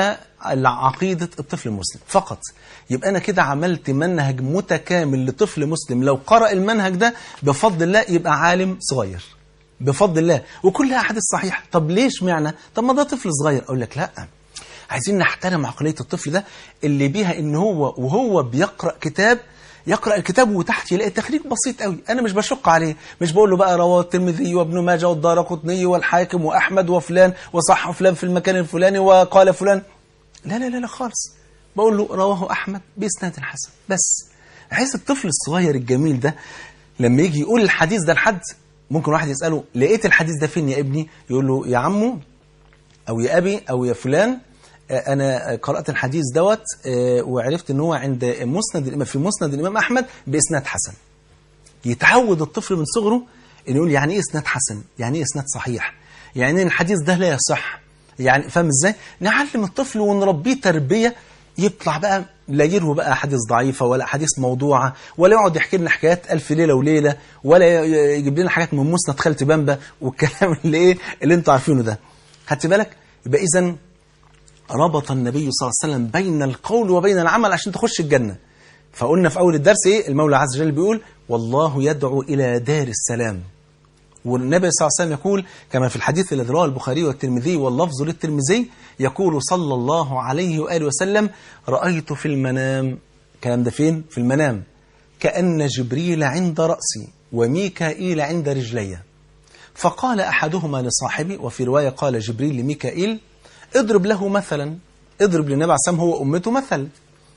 وعقيدة الطفل المسلم فقط يبقى أنا كده عملت منهج متكامل لطفل مسلم لو قرأ المنهج ده بفضل الله يبقى عالم صغير بفضل الله وكلها أحاديث صحيحة طب ليش معنى طب ما ده طفل صغير أقول لك لأ عايزين نحترم عقلية الطفل ده اللي بيها إن هو وهو بيقرأ كتاب يقرأ الكتاب وتحت يلاقي تخريج بسيط قوي أنا مش بشق عليه مش بقول له بقى رواه الترمذي وابن ماجه والدار قطني والحاكم وأحمد وفلان وصح فلان في المكان الفلاني وقال فلان لا لا لا لا خالص بقول له رواه أحمد بإسناد حسن بس بحيث الطفل الصغير الجميل ده لما يجي يقول الحديث ده لحد ممكن واحد يسأله لقيت الحديث ده فين يا ابني يقول له يا عمو أو يا أبي أو يا فلان أنا قرأت الحديث دوت وعرفت أن هو عند مسند في مسند الإمام أحمد بإسناد حسن يتعود الطفل من صغره أن يقول يعني إيه إسناد حسن يعني إيه إسناد صحيح يعني الحديث ده لا يصح يعني فاهم إزاي نعلم الطفل ونربيه تربية يطلع بقى لا يروي بقى حديث ضعيفة ولا حديث موضوعة ولا يقعد يحكي لنا حكايات ألف ليلة وليلة ولا يجيب لنا حاجات من مسند خالتي بامبا والكلام اللي إيه اللي أنتوا عارفينه ده خدت بالك يبقى إذا ربط النبي صلى الله عليه وسلم بين القول وبين العمل عشان تخش الجنة فقلنا في أول الدرس إيه المولى عز وجل بيقول والله يدعو إلى دار السلام والنبي صلى الله عليه وسلم يقول كما في الحديث الذي رواه البخاري والترمذي واللفظ للترمذي يقول صلى الله عليه وآله وسلم رأيت في المنام كلام ده فين؟ في المنام كأن جبريل عند رأسي وميكائيل عند رجلي فقال أحدهما لصاحبي وفي رواية قال جبريل لميكائيل اضرب له مثلا اضرب للنبي عليه السلام هو أمته مثل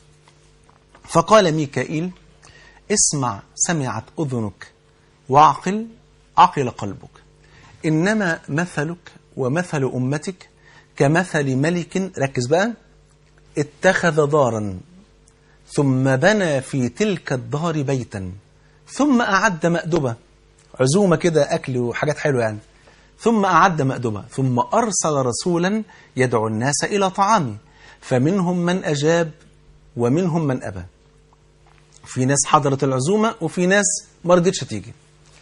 فقال ميكائيل اسمع سمعت أذنك واعقل عقل قلبك إنما مثلك ومثل أمتك كمثل ملك ركز بقى اتخذ دارا ثم بنى في تلك الدار بيتا ثم أعد مأدبة عزومة كده أكل وحاجات حلوة يعني ثم أعد مأدبة ثم أرسل رسولا يدعو الناس إلى طعامه فمنهم من أجاب ومنهم من أبى في ناس حضرت العزومة وفي ناس ما رضتش تيجي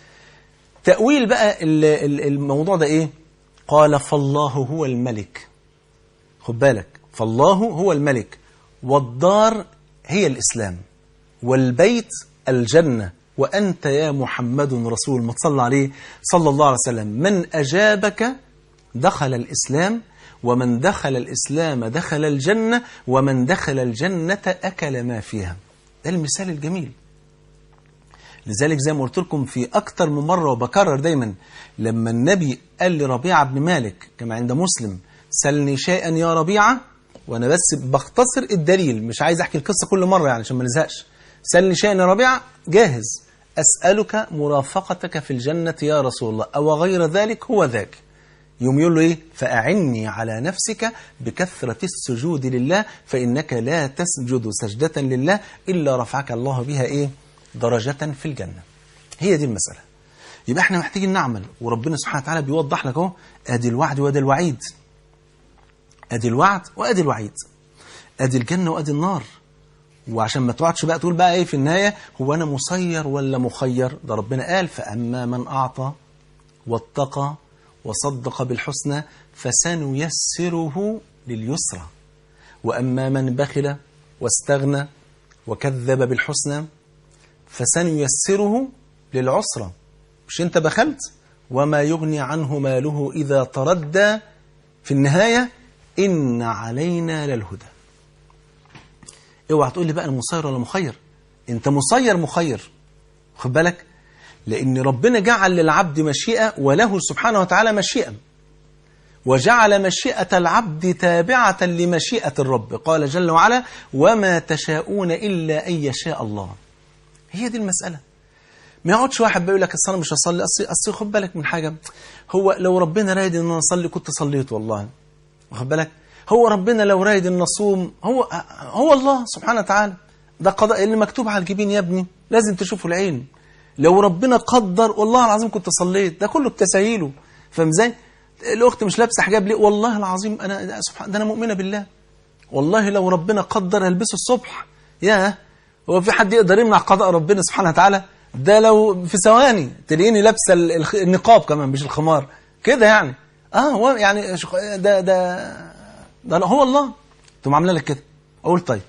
تأويل بقى ال- ال- الموضوع ده إيه قال فالله هو الملك خد بالك فالله هو الملك والدار هي الإسلام والبيت الجنة وأنت يا محمد رسول ما تصلى عليه صلى الله عليه وسلم من أجابك دخل الإسلام ومن دخل الإسلام دخل الجنة ومن دخل الجنة أكل ما فيها ده المثال الجميل لذلك زي ما قلت لكم في أكتر من مرة وبكرر دايما لما النبي قال لربيعة بن مالك كما عند مسلم سلني شيئا يا ربيعة وأنا بس بختصر الدليل مش عايز أحكي القصة كل مرة يعني عشان ما نزهقش سلني شيئا يا ربيعة جاهز أسألك مرافقتك في الجنة يا رسول الله أو غير ذلك هو ذاك يوم يقول له إيه فأعني على نفسك بكثرة السجود لله فإنك لا تسجد سجدة لله إلا رفعك الله بها إيه درجة في الجنة هي دي المسألة يبقى احنا محتاجين نعمل وربنا سبحانه وتعالى بيوضح لك اهو ادي الوعد وادي الوعيد ادي الوعد وادي الوعيد ادي الجنة وادي النار وعشان ما تقعدش بقى تقول بقى ايه في النهاية هو انا مسير ولا مخير ده ربنا قال فأما من أعطى واتقى وصدق بالحسنى فسنيسره لليسرى وأما من بخل واستغنى وكذب بالحسنى فسنيسره للعسرى مش انت بخلت وما يغني عنه ماله إذا تردى في النهاية إن علينا للهدى اوعى تقول لي بقى المسير ولا مخير انت مسير مخير خد بالك لأن ربنا جعل للعبد مشيئة وله سبحانه وتعالى مشيئة وجعل مشيئة العبد تابعة لمشيئة الرب قال جل وعلا وما تشاءون إلا أن يشاء الله هي دي المسألة ما يقعدش واحد بيقول لك اصل انا مش هصلي اصل اصل خد بالك من حاجه هو لو ربنا رايد ان انا اصلي كنت صليت والله واخد بالك هو ربنا لو رايد ان اصوم هو هو الله سبحانه وتعالى ده قضاء اللي مكتوب على الجبين يا ابني لازم تشوفه العين لو ربنا قدر والله العظيم كنت صليت ده كله بتساهيله فاهم ازاي الاخت مش لابسه حجاب ليه والله العظيم انا سبحان ده انا مؤمنه بالله والله لو ربنا قدر البسه الصبح يا هو في حد يقدر يمنع قضاء ربنا سبحانه وتعالى ده لو في ثواني تلاقيني لابسه النقاب كمان مش الخمار كده يعني اه هو يعني ده ده ده هو الله تقوم عامله لك كده اقول طيب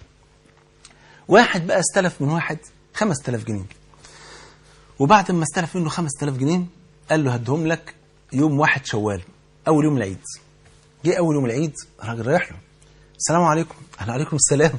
واحد بقى استلف من واحد 5000 جنيه وبعد ما استلف منه 5000 جنيه قال له هدهم لك يوم واحد شوال اول يوم العيد جه اول يوم العيد الراجل رايح له السلام عليكم اهلا عليكم السلام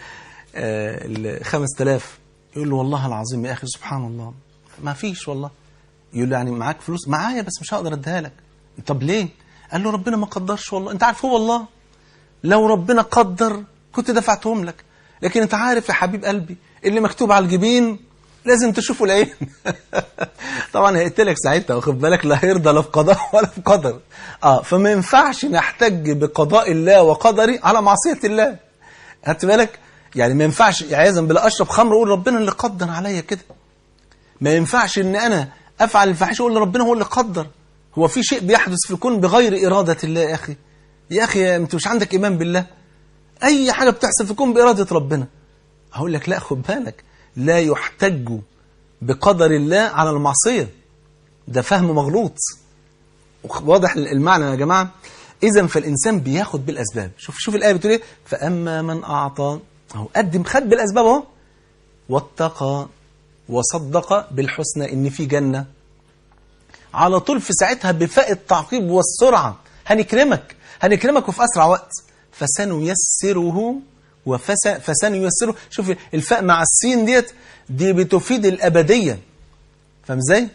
آه ال 5000 يقول له والله العظيم يا اخي سبحان الله ما فيش والله يقول له يعني معاك فلوس معايا بس مش هقدر اديها لك طب ليه قال له ربنا ما قدرش والله انت عارف هو الله لو ربنا قدر كنت دفعتهم لك لكن انت عارف يا حبيب قلبي اللي مكتوب على الجبين لازم تشوفه العين طبعا هيقتلك ساعتها واخد بالك لا هيرضى لا في قضاء ولا في قدر اه فما ينفعش نحتج بقضاء الله وقدره على معصيه الله خدت بالك يعني ما ينفعش عايزا بلا اشرب خمر اقول ربنا اللي قدر عليا كده ما ينفعش ان انا افعل الفاحشه اقول ربنا هو اللي قدر هو في شيء بيحدث في الكون بغير اراده الله يا اخي يا اخي انت مش عندك ايمان بالله اي حاجه بتحصل في الكون باراده ربنا هقول لك لا خد بالك لا يحتج بقدر الله على المعصيه ده فهم مغلوط واضح المعنى يا جماعه اذا فالانسان بياخد بالاسباب شوف شوف الايه بتقول ايه فاما من اعطى اهو قدم خد بالاسباب اهو واتقى وصدق بالحسنى ان في جنه على طول في ساعتها بفاء التعقيب والسرعه هنكرمك هنكرمك وفي اسرع وقت فسنيسره وفس فسنيسره شوف الفاء مع السين ديت دي بتفيد الابديه فاهم ازاي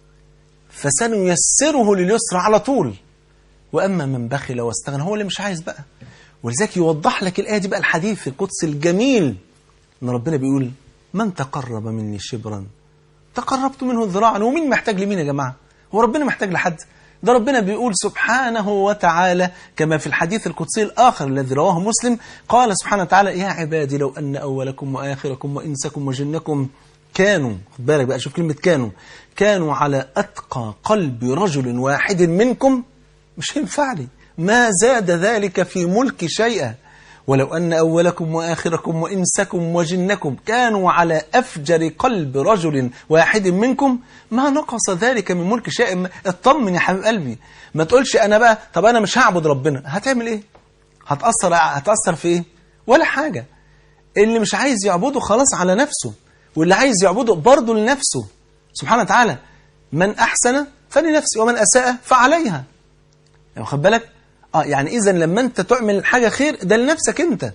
فسنيسره لليسر على طول واما من بخل واستغنى هو اللي مش عايز بقى ولذلك يوضح لك الآية دي بقى الحديث القدس الجميل إن ربنا بيقول من تقرب مني شبرا تقربت منه ذراعا ومين محتاج لمين يا جماعة هو ربنا محتاج لحد ده ربنا بيقول سبحانه وتعالى كما في الحديث القدسي الآخر الذي رواه مسلم قال سبحانه وتعالى يا عبادي لو أن أولكم وآخركم وإنسكم وجنكم كانوا خد بالك بقى شوف كلمة كانوا كانوا على أتقى قلب رجل واحد منكم مش هينفع لي ما زاد ذلك في ملك شيئا ولو أن أولكم وآخركم وإنسكم وجنكم كانوا على أفجر قلب رجل واحد منكم ما نقص ذلك من ملك شيء اطمن يا حبيب قلبي ما تقولش أنا بقى طب أنا مش هعبد ربنا هتعمل إيه هتأثر هتأثر في إيه ولا حاجة اللي مش عايز يعبده خلاص على نفسه واللي عايز يعبده برضه لنفسه سبحانه وتعالى من أحسن فلنفسه ومن أساء فعليها يعني خد بالك آه يعني إذا لما أنت تعمل حاجة خير ده لنفسك أنت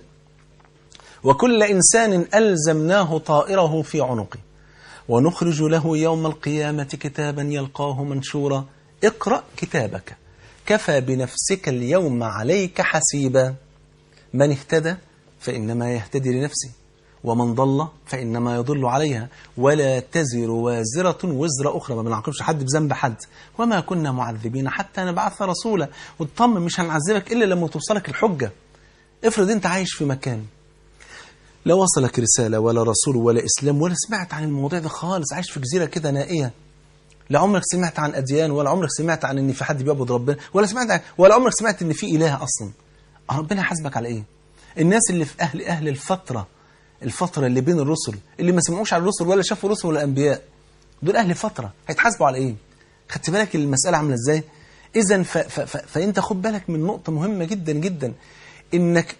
وكل إنسان ألزمناه طائره في عنقه ونخرج له يوم القيامة كتابا يلقاه منشورا اقرأ كتابك كفى بنفسك اليوم عليك حسيبا من اهتدى فإنما يهتدي لنفسه ومن ضل فإنما يضل عليها ولا تزر وازرة وزر أخرى ما بنعاقبش حد بذنب حد وما كنا معذبين حتى نبعث رسولا وتطمن مش هنعذبك إلا لما توصلك الحجة افرض أنت عايش في مكان لا وصلك رسالة ولا رسول ولا إسلام ولا سمعت عن الموضوع ده خالص عايش في جزيرة كده نائية لا عمرك سمعت عن أديان ولا عمرك سمعت عن إن في حد بيعبد ربنا ولا سمعت عن ولا عمرك سمعت إن في إله أصلا ربنا يحاسبك على إيه الناس اللي في أهل أهل الفترة الفترة اللي بين الرسل اللي ما سمعوش على الرسل ولا شافوا الرسل ولا الأنبياء دول أهل فترة هيتحاسبوا على إيه خدت بالك المسألة عاملة إزاي إذا ف... ف... ف... فأنت خد بالك من نقطة مهمة جدا جدا إنك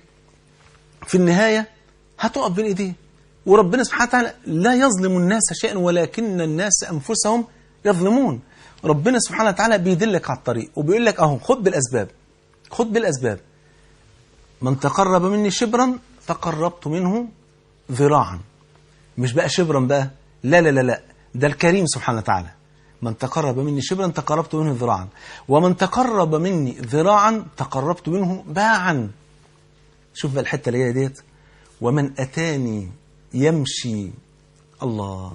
في النهاية هتقف بين إيديه وربنا سبحانه وتعالى لا يظلم الناس شيئا ولكن الناس أنفسهم يظلمون ربنا سبحانه وتعالى بيدلك على الطريق وبيقول لك أهو خد بالأسباب خد بالأسباب من تقرب مني شبرا تقربت منه ذراعا مش بقى شبرا بقى لا لا لا لا ده الكريم سبحانه وتعالى من تقرب مني شبرا تقربت منه ذراعا ومن تقرب مني ذراعا تقربت منه باعا شوف بقى الحته اللي جايه ديت ومن اتاني يمشي الله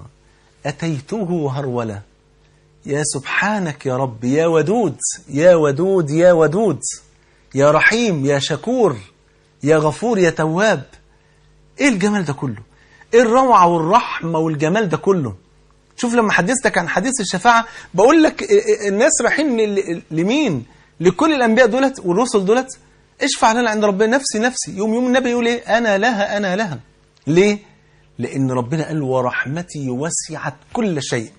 اتيته هروله يا سبحانك يا رب يا ودود يا ودود يا ودود يا رحيم يا شكور يا غفور يا تواب ايه الجمال ده كله ايه الروعة والرحمة والجمال ده كله شوف لما حدثتك عن حديث الشفاعة بقول لك الناس رايحين لمين لكل الانبياء دولت والرسل دولت اشفع لنا عند ربنا نفسي نفسي يوم يوم النبي يقول ايه انا لها انا لها ليه لان ربنا قال ورحمتي وسعت كل شيء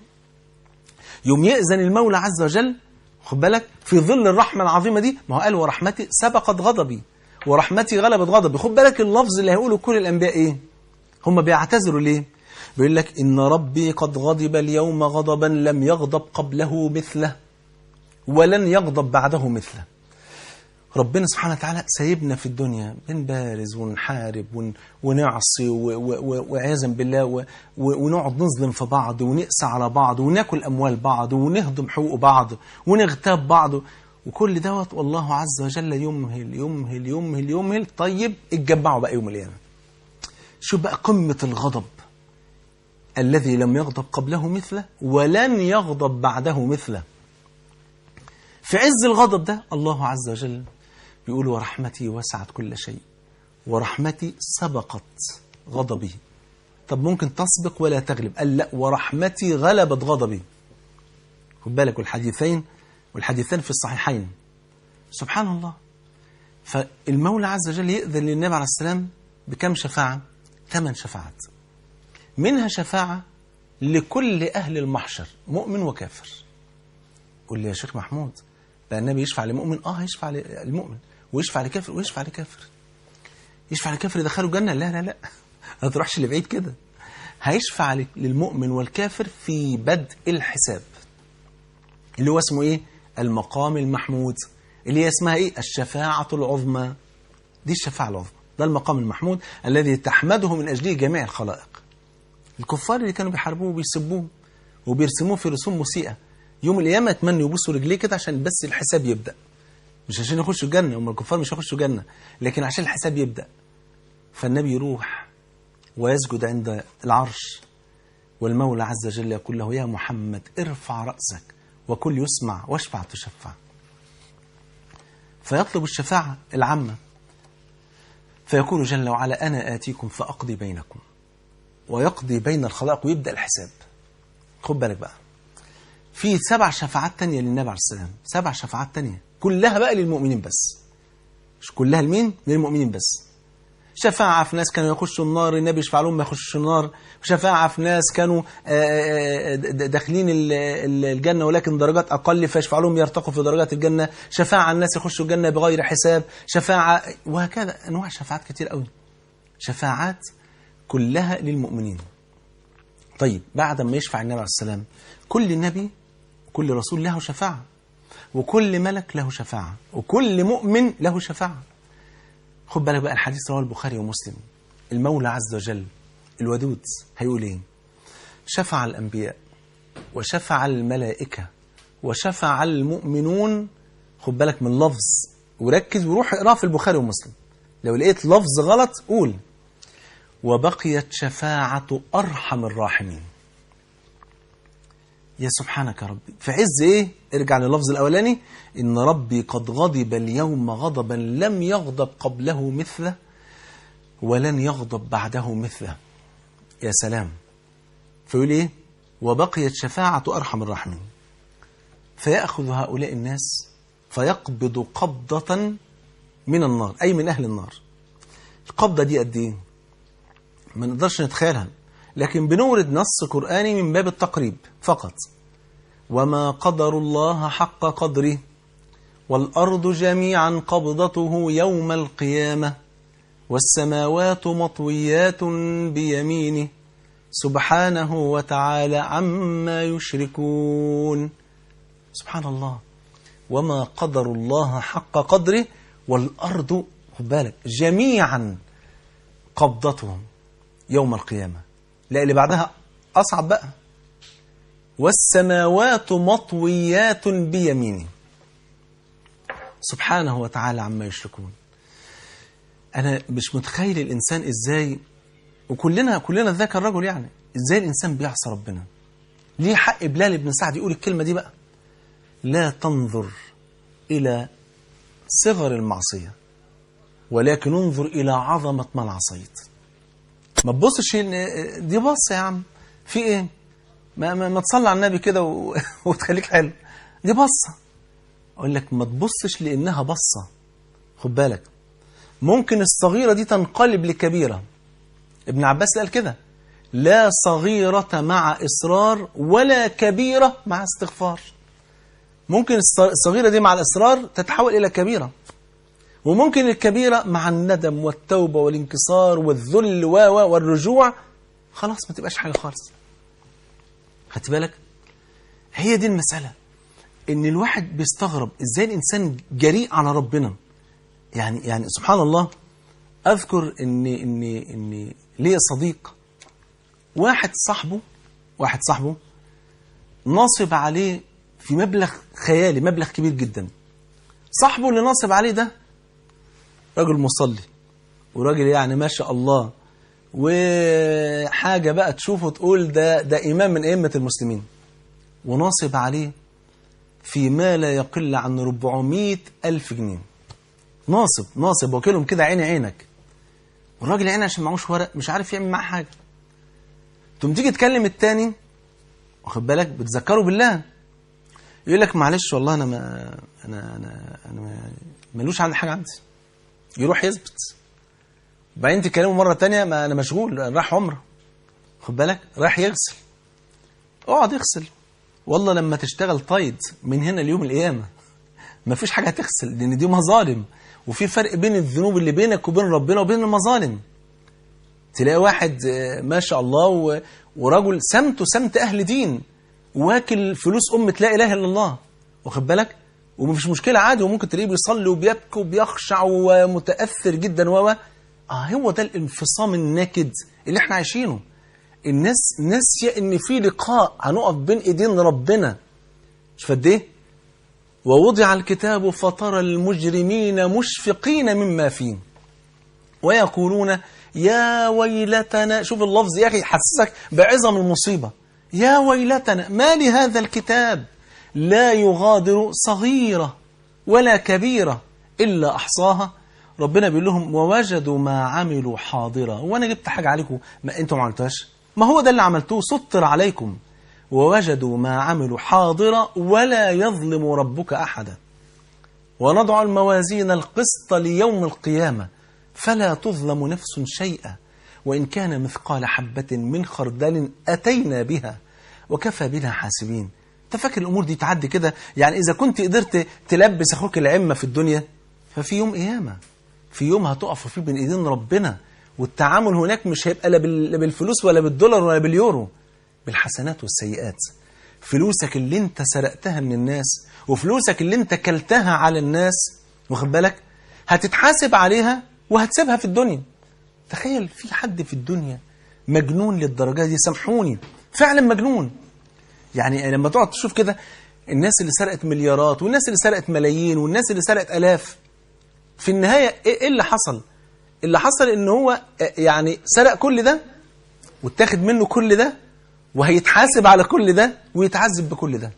يوم يأذن المولى عز وجل خد بالك في ظل الرحمة العظيمة دي ما هو قال ورحمتي سبقت غضبي ورحمتي غلبت غضبي خد بالك اللفظ اللي هيقوله كل الأنبياء إيه هم بيعتذروا ليه بيقول لك إن ربي قد غضب اليوم غضبا لم يغضب قبله مثله ولن يغضب بعده مثله ربنا سبحانه وتعالى سايبنا في الدنيا بنبارز ونحارب ون ونعصي وعياذا بالله و ونقعد نظلم في بعض ونقسى على بعض وناكل أموال بعض ونهضم حقوق بعض ونغتاب بعض وكل دوت والله عز وجل يمهل يمهل يمهل يمهل طيب اتجمعوا بقى يوم القيامة شوف بقى قمة الغضب الذي لم يغضب قبله مثله ولن يغضب بعده مثله في عز الغضب ده الله عز وجل بيقول ورحمتي وسعت كل شيء ورحمتي سبقت غضبي طب ممكن تسبق ولا تغلب قال لا ورحمتي غلبت غضبي خد بالك والحديثين والحديثان في الصحيحين سبحان الله فالمولى عز وجل يأذن للنبي عليه السلام بكم شفاعة ثمان شفاعات منها شفاعة لكل أهل المحشر مؤمن وكافر قل لي يا شيخ محمود بقى النبي يشفع لمؤمن اه يشفع للمؤمن ويشفع لكافر ويشفع لكافر يشفع لكافر يدخله الجنة لا لا لا ما تروحش لبعيد كده هيشفع للمؤمن والكافر في بدء الحساب اللي هو اسمه ايه المقام المحمود اللي هي اسمها ايه الشفاعة العظمى دي الشفاعة العظمى ده المقام المحمود الذي تحمده من أجله جميع الخلائق الكفار اللي كانوا بيحاربوه وبيسبوه وبيرسموه في رسوم مسيئة يوم القيامة يتمنوا يبوسوا رجليه كده عشان بس الحساب يبدأ مش عشان يخشوا الجنة هم الكفار مش هيخشوا الجنة لكن عشان الحساب يبدأ فالنبي يروح ويسجد عند العرش والمولى عز وجل يقول له يا محمد ارفع رأسك وكل يسمع واشفع تشفع فيطلب الشفاعة العامة فيقول جل وعلا أنا آتيكم فأقضي بينكم ويقضي بين الخلائق ويبدأ الحساب خد بالك بقى في سبع شفاعات تانية للنبي عليه السلام سبع شفاعات تانية كلها بقى للمؤمنين بس مش كلها لمين للمؤمنين بس شفاعة في ناس كانوا يخشوا النار النبي يشفع لهم ما يخشوا النار شفاعة في ناس كانوا داخلين الجنة ولكن درجات أقل فيشفع لهم يرتقوا في درجات الجنة شفاعة الناس يخشوا الجنة بغير حساب شفاعة وهكذا أنواع شفاعات كتير قوي شفاعات كلها للمؤمنين طيب بعد ما يشفع النبي عليه السلام كل نبي كل رسول له شفاعة وكل ملك له شفاعة وكل مؤمن له شفاعة خد بالك بقى الحديث رواه البخاري ومسلم المولى عز وجل الودود هيقول ايه شفع الأنبياء وشفع الملائكة وشفع المؤمنون خد بالك من لفظ وركز وروح اقراه في البخاري ومسلم لو لقيت لفظ غلط قول وبقيت شفاعة أرحم الراحمين يا سبحانك يا ربي في عز ايه ارجع للفظ الاولاني ان ربي قد غضب اليوم غضبا لم يغضب قبله مثله ولن يغضب بعده مثله يا سلام فيقول ايه وبقيت شفاعة ارحم الراحمين فيأخذ هؤلاء الناس فيقبض قبضة من النار اي من اهل النار القبضة دي قد ايه ما نقدرش نتخيلها لكن بنورد نص قرآني من باب التقريب فقط وما قدر الله حق قدره والأرض جميعا قبضته يوم القيامة والسماوات مطويات بيمينه سبحانه وتعالى عما يشركون سبحان الله وما قدر الله حق قدره والأرض خد بالك جميعا قبضته يوم القيامة لا اللي بعدها أصعب بقى والسماوات مطويات بيمينه سبحانه وتعالى عما يشركون أنا مش متخيل الإنسان إزاي وكلنا كلنا ذاك الرجل يعني إزاي الإنسان بيعصى ربنا ليه حق بلال بن سعد يقول الكلمة دي بقى لا تنظر إلى صغر المعصية ولكن انظر إلى عظمة من عصيت ما تبصش دي بص يا عم في ايه ما, ما, ما تصلي على النبي كده و... وتخليك حلو دي بصه اقول لك ما تبصش لانها بصه خد بالك ممكن الصغيره دي تنقلب لكبيره ابن عباس قال كده لا صغيرة مع إصرار ولا كبيرة مع استغفار ممكن الصغيرة دي مع الإصرار تتحول إلى كبيرة وممكن الكبيرة مع الندم والتوبة والانكسار والذل و والرجوع خلاص ما تبقاش حاجة خالص خدت بالك هي دي المسألة ان الواحد بيستغرب ازاي الانسان جريء على ربنا يعني يعني سبحان الله اذكر ان ان ان ليا صديق واحد صاحبه واحد صاحبه ناصب عليه في مبلغ خيالي مبلغ كبير جدا صاحبه اللي ناصب عليه ده راجل مصلي وراجل يعني ما شاء الله وحاجة بقى تشوفه تقول ده ده إمام من أئمة المسلمين وناصب عليه في ما لا يقل عن 400 ألف جنيه ناصب ناصب وكيلهم كده عيني عينك والراجل عيني عشان معهوش ورق مش عارف يعمل معاه حاجة تقوم تيجي تكلم التاني واخد بالك بتذكره بالله يقول لك معلش والله انا ما انا انا انا ملوش عندي حاجه عندي يروح يثبت بعدين تكلمه مره تانية ما انا مشغول راح عمره خد بالك راح يغسل اقعد اغسل والله لما تشتغل طايد من هنا ليوم القيامه ما فيش حاجه هتغسل لان دي مظالم وفي فرق بين الذنوب اللي بينك وبين ربنا وبين المظالم تلاقي واحد ما شاء الله ورجل سمته سمت اهل دين واكل فلوس أمة لا إله إلا الله واخد بالك ومفيش مشكلة عادي وممكن تلاقيه بيصلي وبيبكي وبيخشع ومتأثر جدا و اه هو ده الانفصام الناكد اللي احنا عايشينه الناس ناسية ان في لقاء هنقف بين ايدين ربنا مش قد ايه ووضع الكتاب فترى المجرمين مشفقين مما فيه ويقولون يا ويلتنا شوف اللفظ يا اخي يحسسك بعظم المصيبه يا ويلتنا ما لهذا الكتاب لا يغادر صغيرة ولا كبيرة إلا أحصاها ربنا بيقول لهم ووجدوا ما عملوا حاضرا وانا جبت حاجة عليكم ما انتم ما عملتوهاش ما هو ده اللي عملتوه سطر عليكم ووجدوا ما عملوا حاضرا ولا يظلم ربك أحدا ونضع الموازين القسط ليوم القيامة فلا تظلم نفس شيئا وإن كان مثقال حبة من خردل أتينا بها وكفى بنا حاسبين تفكر الأمور دي تعدي كده يعني إذا كنت قدرت تلبس أخوك العمة في الدنيا ففي يوم قيامة في يوم هتقف فيه بين إيدين ربنا والتعامل هناك مش هيبقى لا بال- لا بالفلوس ولا بالدولار ولا باليورو بالحسنات والسيئات فلوسك اللي انت سرقتها من الناس وفلوسك اللي انت كلتها على الناس واخد بالك هتتحاسب عليها وهتسيبها في الدنيا تخيل في حد في الدنيا مجنون للدرجة دي سامحوني فعلا مجنون يعني لما تقعد تشوف كده الناس اللي سرقت مليارات والناس اللي سرقت ملايين والناس اللي سرقت آلاف في النهاية ايه إيه اللي حصل اللي حصل ان هو آه، يعني سرق كل ده واتاخد منه كل ده وهيتحاسب على كل ده ويتعذب بكل ده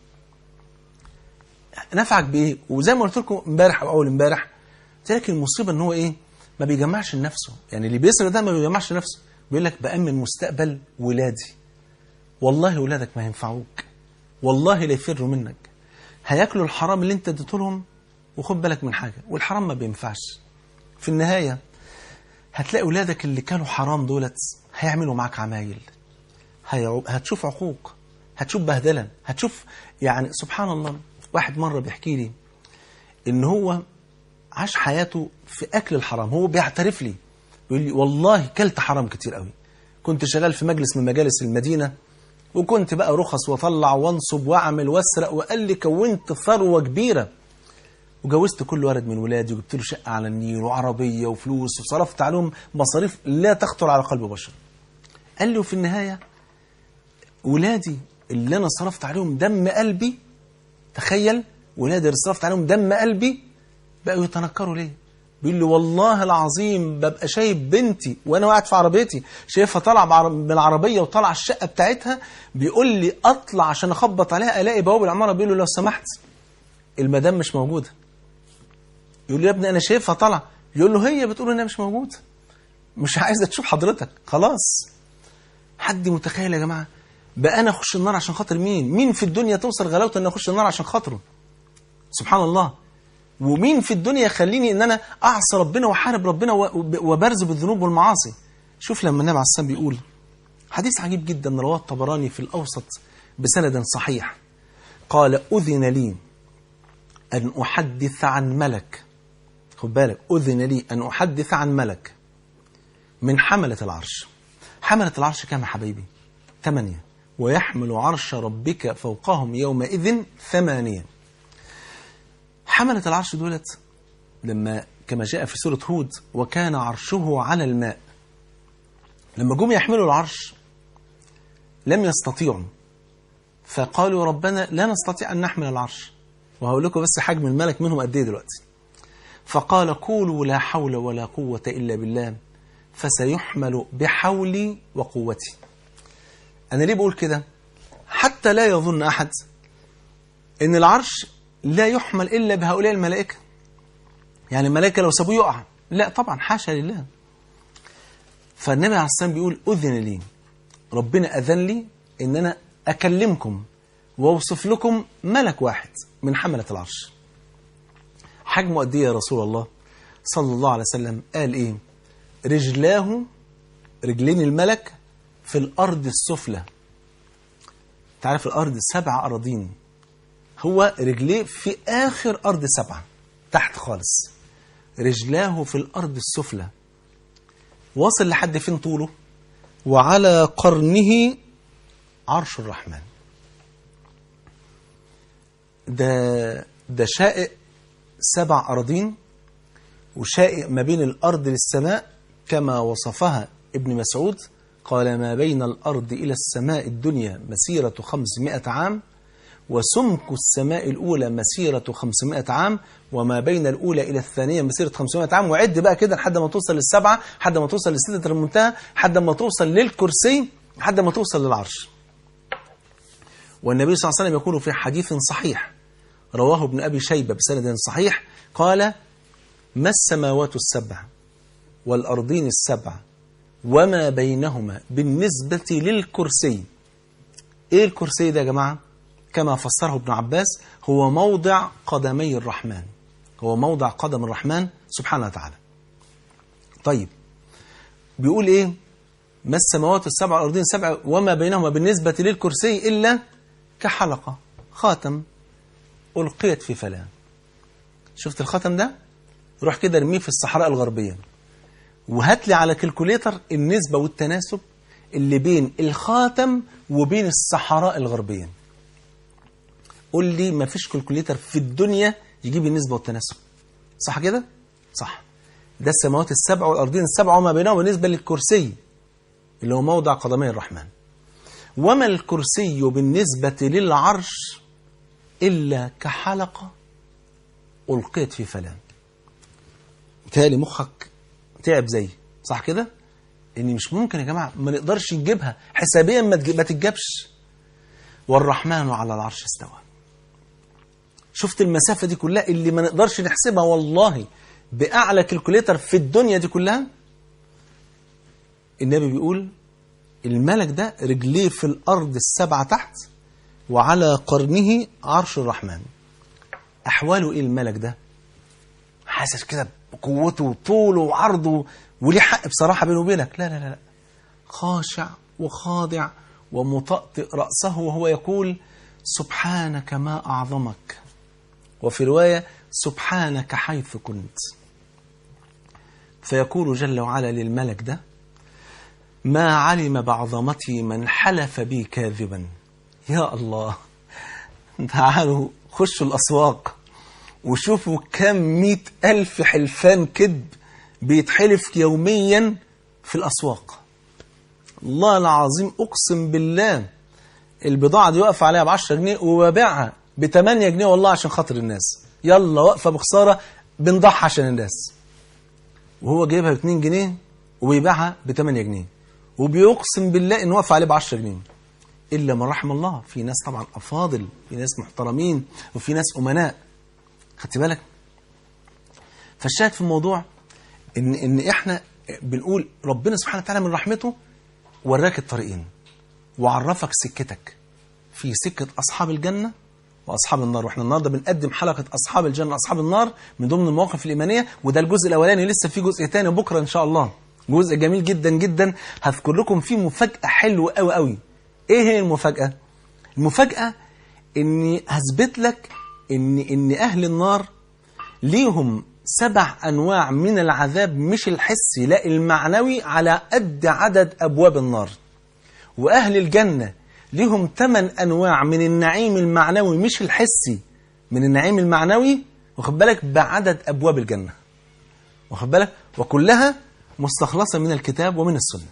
نفعك بايه وزي ما قلت لكم امبارح او اول امبارح قلت لك المصيبه ان هو ايه ما بيجمعش لنفسه يعني اللي بيسرق ده ما بيجمعش لنفسه بيقول لك بامن مستقبل ولادي والله ولادك ما ينفعوك والله لا يفروا منك هياكلوا الحرام اللي انت اديته لهم وخد بالك من حاجه والحرام ما بينفعش في النهايه هتلاقي ولادك اللي كانوا حرام دولت هيعملوا معاك عمايل هيعو- هتشوف عقوق هتشوف بهدلة هتشوف يعني سبحان الله واحد مرة بيحكي لي ان هو عاش حياته في اكل الحرام هو بيعترف لي بيقول لي والله كلت حرام كتير قوي كنت شغال في مجلس من مجالس المدينة وكنت بقى رخص واطلع وانصب واعمل واسرق وقال لي كونت ثروة كبيرة وجوزت كل ولد من ولادي وجبت له شقة على النيل وعربية وفلوس وصرفت عليهم مصاريف لا تخطر على قلب بشر قال لي وفي النهاية ولادي اللي أنا صرفت عليهم دم قلبي تخيل ولادي اللي صرفت عليهم دم قلبي بقوا يتنكروا ليه بيقول لي والله العظيم ببقى شايف بنتي وانا قاعد في عربيتي شايفها طالعه بعر- من العربيه وطالعه الشقه بتاعتها بيقول لي اطلع عشان اخبط عليها الاقي بواب العماره بيقول له لو سمحت المدام مش موجوده يقول له يا ابني انا شايفها طالعه يقول له هي بتقول انها مش موجوده مش عايزه تشوف حضرتك خلاص حد متخيل يا جماعه بقى انا اخش النار عشان خاطر مين مين في الدنيا توصل غلاوته ان اخش النار عشان خاطره سبحان الله ومين في الدنيا يخليني ان انا اعصى ربنا واحارب ربنا و- وبرز بالذنوب والمعاصي شوف لما النبي عليه الصلاه والسلام بيقول حديث عجيب جدا رواه الطبراني في الاوسط بسند صحيح قال اذن لي ان احدث عن ملك خد بالك اذن لي ان احدث عن ملك من حمله العرش حمله العرش كام يا حبايبي ثمانيه ويحمل عرش ربك فوقهم يومئذ ثمانيه حملة العرش دولت لما كما جاء في سورة هود وكان عرشه على الماء لما جم يحملوا العرش لم يستطيعوا فقالوا ربنا لا نستطيع أن نحمل العرش وهقول لكم بس حجم الملك منهم قد ايه دلوقتي فقال قولوا لا حول ولا قوة إلا بالله فسيحمل بحولي وقوتي أنا ليه بقول كده حتى لا يظن أحد ان العرش لا يحمل الا بهؤلاء الملائكه يعني الملائكه لو سابوه يقع لا طبعا حاشا لله فالنبي عليه الصلاه والسلام بيقول اذن لي ربنا اذن لي ان انا اكلمكم واوصف لكم ملك واحد من حمله العرش حجمه قد ايه يا رسول الله صلى الله عليه وسلم قال ايه رجلاه رجلين الملك في الارض السفلى تعرف الارض سبع اراضين هو رجليه في آخر أرض سبعة تحت خالص رجلاه في الأرض السفلى واصل لحد فين طوله وعلى قرنه عرش الرحمن ده ده شائق سبع أراضين وشائق ما بين الأرض للسماء كما وصفها ابن مسعود قال ما بين الأرض إلى السماء الدنيا مسيرة خمسمائة عام وسمك السماء الأولى مسيرة 500 عام وما بين الأولى إلى الثانية مسيرة 500 عام وعد بقى كده لحد ما توصل للسبعة لحد ما توصل لسدة المنتهى لحد ما توصل للكرسي لحد ما توصل للعرش والنبي صلى الله عليه وسلم يقول في حديث صحيح رواه ابن أبي شيبة بسند صحيح قال ما السماوات السبع والأرضين السبع وما بينهما بالنسبة للكرسي إيه الكرسي ده يا جماعة كما فسره ابن عباس هو موضع قدمي الرحمن هو موضع قدم الرحمن سبحانه وتعالى طيب بيقول إيه ما السماوات السبع والأرضين السبع وما بينهما بالنسبة للكرسي إلا كحلقة خاتم ألقيت في فلاة شفت الخاتم ده روح كده ارميه في الصحراء الغربية وهات لي على كالكوليتر النسبة والتناسب اللي بين الخاتم وبين الصحراء الغربية قول لي ما فيش كالكوليتر في الدنيا يجيب النسبة والتناسب صح كده؟ صح ده السماوات السبع والأرضين السبع وما بينهما بالنسبة للكرسي اللي هو موضع قدمي الرحمن وما الكرسي بالنسبة للعرش إلا كحلقة ألقيت في فلان بالتالي مخك تعب زي صح كده ان مش ممكن يا جماعه ما نقدرش نجيبها حسابيا ما تج- ما تتجابش والرحمن على العرش استوى شفت المسافه دي كلها اللي ما نقدرش نحسبها والله باعلى كالكوليتر في الدنيا دي كلها النبي بيقول الملك ده رجليه في الارض السبعه تحت وعلى قرنه عرش الرحمن احواله ايه الملك ده حاسس كده بقوته وطوله وعرضه وليه حق بصراحة بينه وبينك لا لا لا لا خاشع وخاضع ومطأطئ رأسه وهو يقول سبحانك ما أعظمك وفي رواية سبحانك حيث كنت فيقول جل وعلا للملك ده ما علم بعظمتي من حلف بي كاذبا يا الله تعالوا خشوا الأسواق وشوفوا كم مئة ألف حلفان كذب بيتحلف يوميا في الأسواق الله العظيم أقسم بالله البضاعة دي واقفة عليها ب 10 جنيه وببيعها ب 8 جنيه والله عشان خاطر الناس يلا واقفة بخسارة بنضحي عشان الناس وهو جايبها ب 2 جنيه وبيبيعها ب 8 جنيه وبيقسم بالله إن واقفة عليه ب 10 جنيه إلا من رحم الله في ناس طبعا أفاضل في ناس محترمين وفي ناس أمناء خدت بالك فالشاهد في الموضوع ان ان احنا بنقول ربنا سبحانه وتعالى من رحمته وراك الطريقين وعرفك سكتك في سكه اصحاب الجنه واصحاب النار واحنا النهارده بنقدم حلقه اصحاب الجنه واصحاب النار من ضمن المواقف الايمانيه وده الجزء الاولاني لسه في جزء تاني بكره ان شاء الله جزء جميل جدا جدا هذكر لكم فيه مفاجاه حلوه قوي قوي ايه هي المفاجاه المفاجاه اني هثبت لك ان ان اهل النار ليهم سبع انواع من العذاب مش الحسي لا المعنوي على قد عدد ابواب النار واهل الجنه ليهم ثمان انواع من النعيم المعنوي مش الحسي من النعيم المعنوي واخد بالك بعدد ابواب الجنه واخد بالك وكلها مستخلصه من الكتاب ومن السنه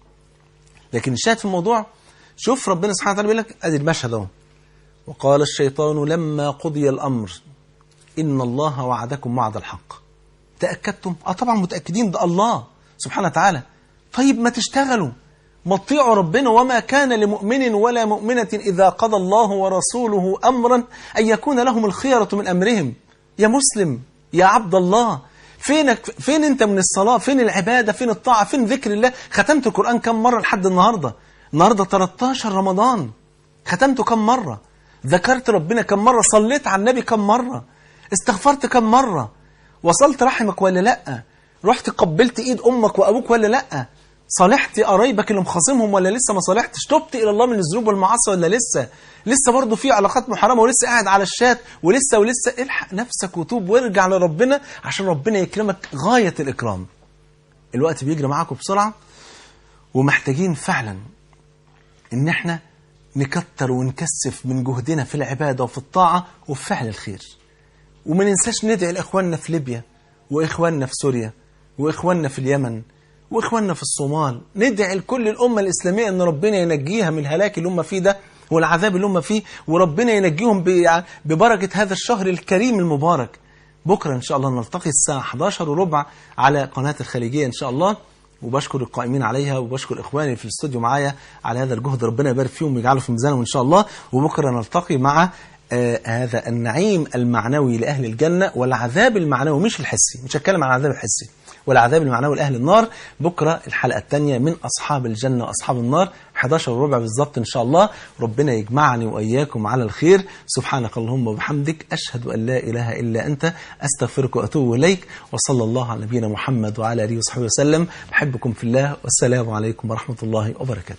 لكن الشاهد في الموضوع شوف ربنا سبحانه وتعالى بيقول لك ادي المشهد اهو وقال الشيطان لما قضي الامر إن الله وعدكم وعد الحق تأكدتم؟ آه طبعا متأكدين ده الله سبحانه وتعالى طيب ما تشتغلوا ما تطيعوا ربنا وما كان لمؤمن ولا مؤمنة إذا قضى الله ورسوله أمرا أن يكون لهم الخيرة من أمرهم يا مسلم يا عبد الله فينك فين انت من الصلاة فين العبادة فين الطاعة فين ذكر الله ختمت القرآن كم مرة لحد النهاردة النهاردة 13 رمضان ختمته كم مرة ذكرت ربنا كم مرة صليت على النبي كم مرة استغفرت كم مرة وصلت رحمك ولا لأ رحت قبلت ايد امك وابوك ولا لأ صالحت قرايبك اللي مخاصمهم ولا لسه ما صالحتش تبت الى الله من الذنوب والمعاصي ولا لسه لسه برضه في علاقات محرمه ولسه قاعد على الشات ولسه ولسه الحق نفسك وتوب وارجع لربنا عشان ربنا يكرمك غايه الاكرام الوقت بيجري معاكم بسرعه ومحتاجين فعلا ان احنا نكتر ونكثف من جهدنا في العباده وفي الطاعه وفي فعل الخير وما ننساش ندعي لاخواننا في ليبيا واخواننا في سوريا واخواننا في اليمن واخواننا في الصومال ندعي لكل الامه الاسلاميه ان ربنا ينجيها من الهلاك اللي هم فيه ده والعذاب اللي هم فيه وربنا ينجيهم ب- ببركه هذا الشهر الكريم المبارك بكره ان شاء الله نلتقي الساعه 11 وربع على قناه الخليجيه ان شاء الله وبشكر القائمين عليها وبشكر إخواني في الاستوديو معايا على هذا الجهد ربنا يبارك فيهم ويجعله في ميزانهم إن شاء الله وبكرة نلتقي مع آه هذا النعيم المعنوي لأهل الجنة والعذاب المعنوي مش الحسي مش هتكلم عن العذاب الحسي والعذاب المعنوي لأهل النار بكرة الحلقة الثانية من أصحاب الجنة وأصحاب النار 11 وربع بالظبط إن شاء الله ربنا يجمعني وإياكم على الخير سبحانك اللهم وبحمدك أشهد أن لا إله إلا أنت أستغفرك وأتوب إليك وصلى الله على نبينا محمد وعلى آله وصحبه وسلم بحبكم في الله والسلام عليكم ورحمة الله وبركاته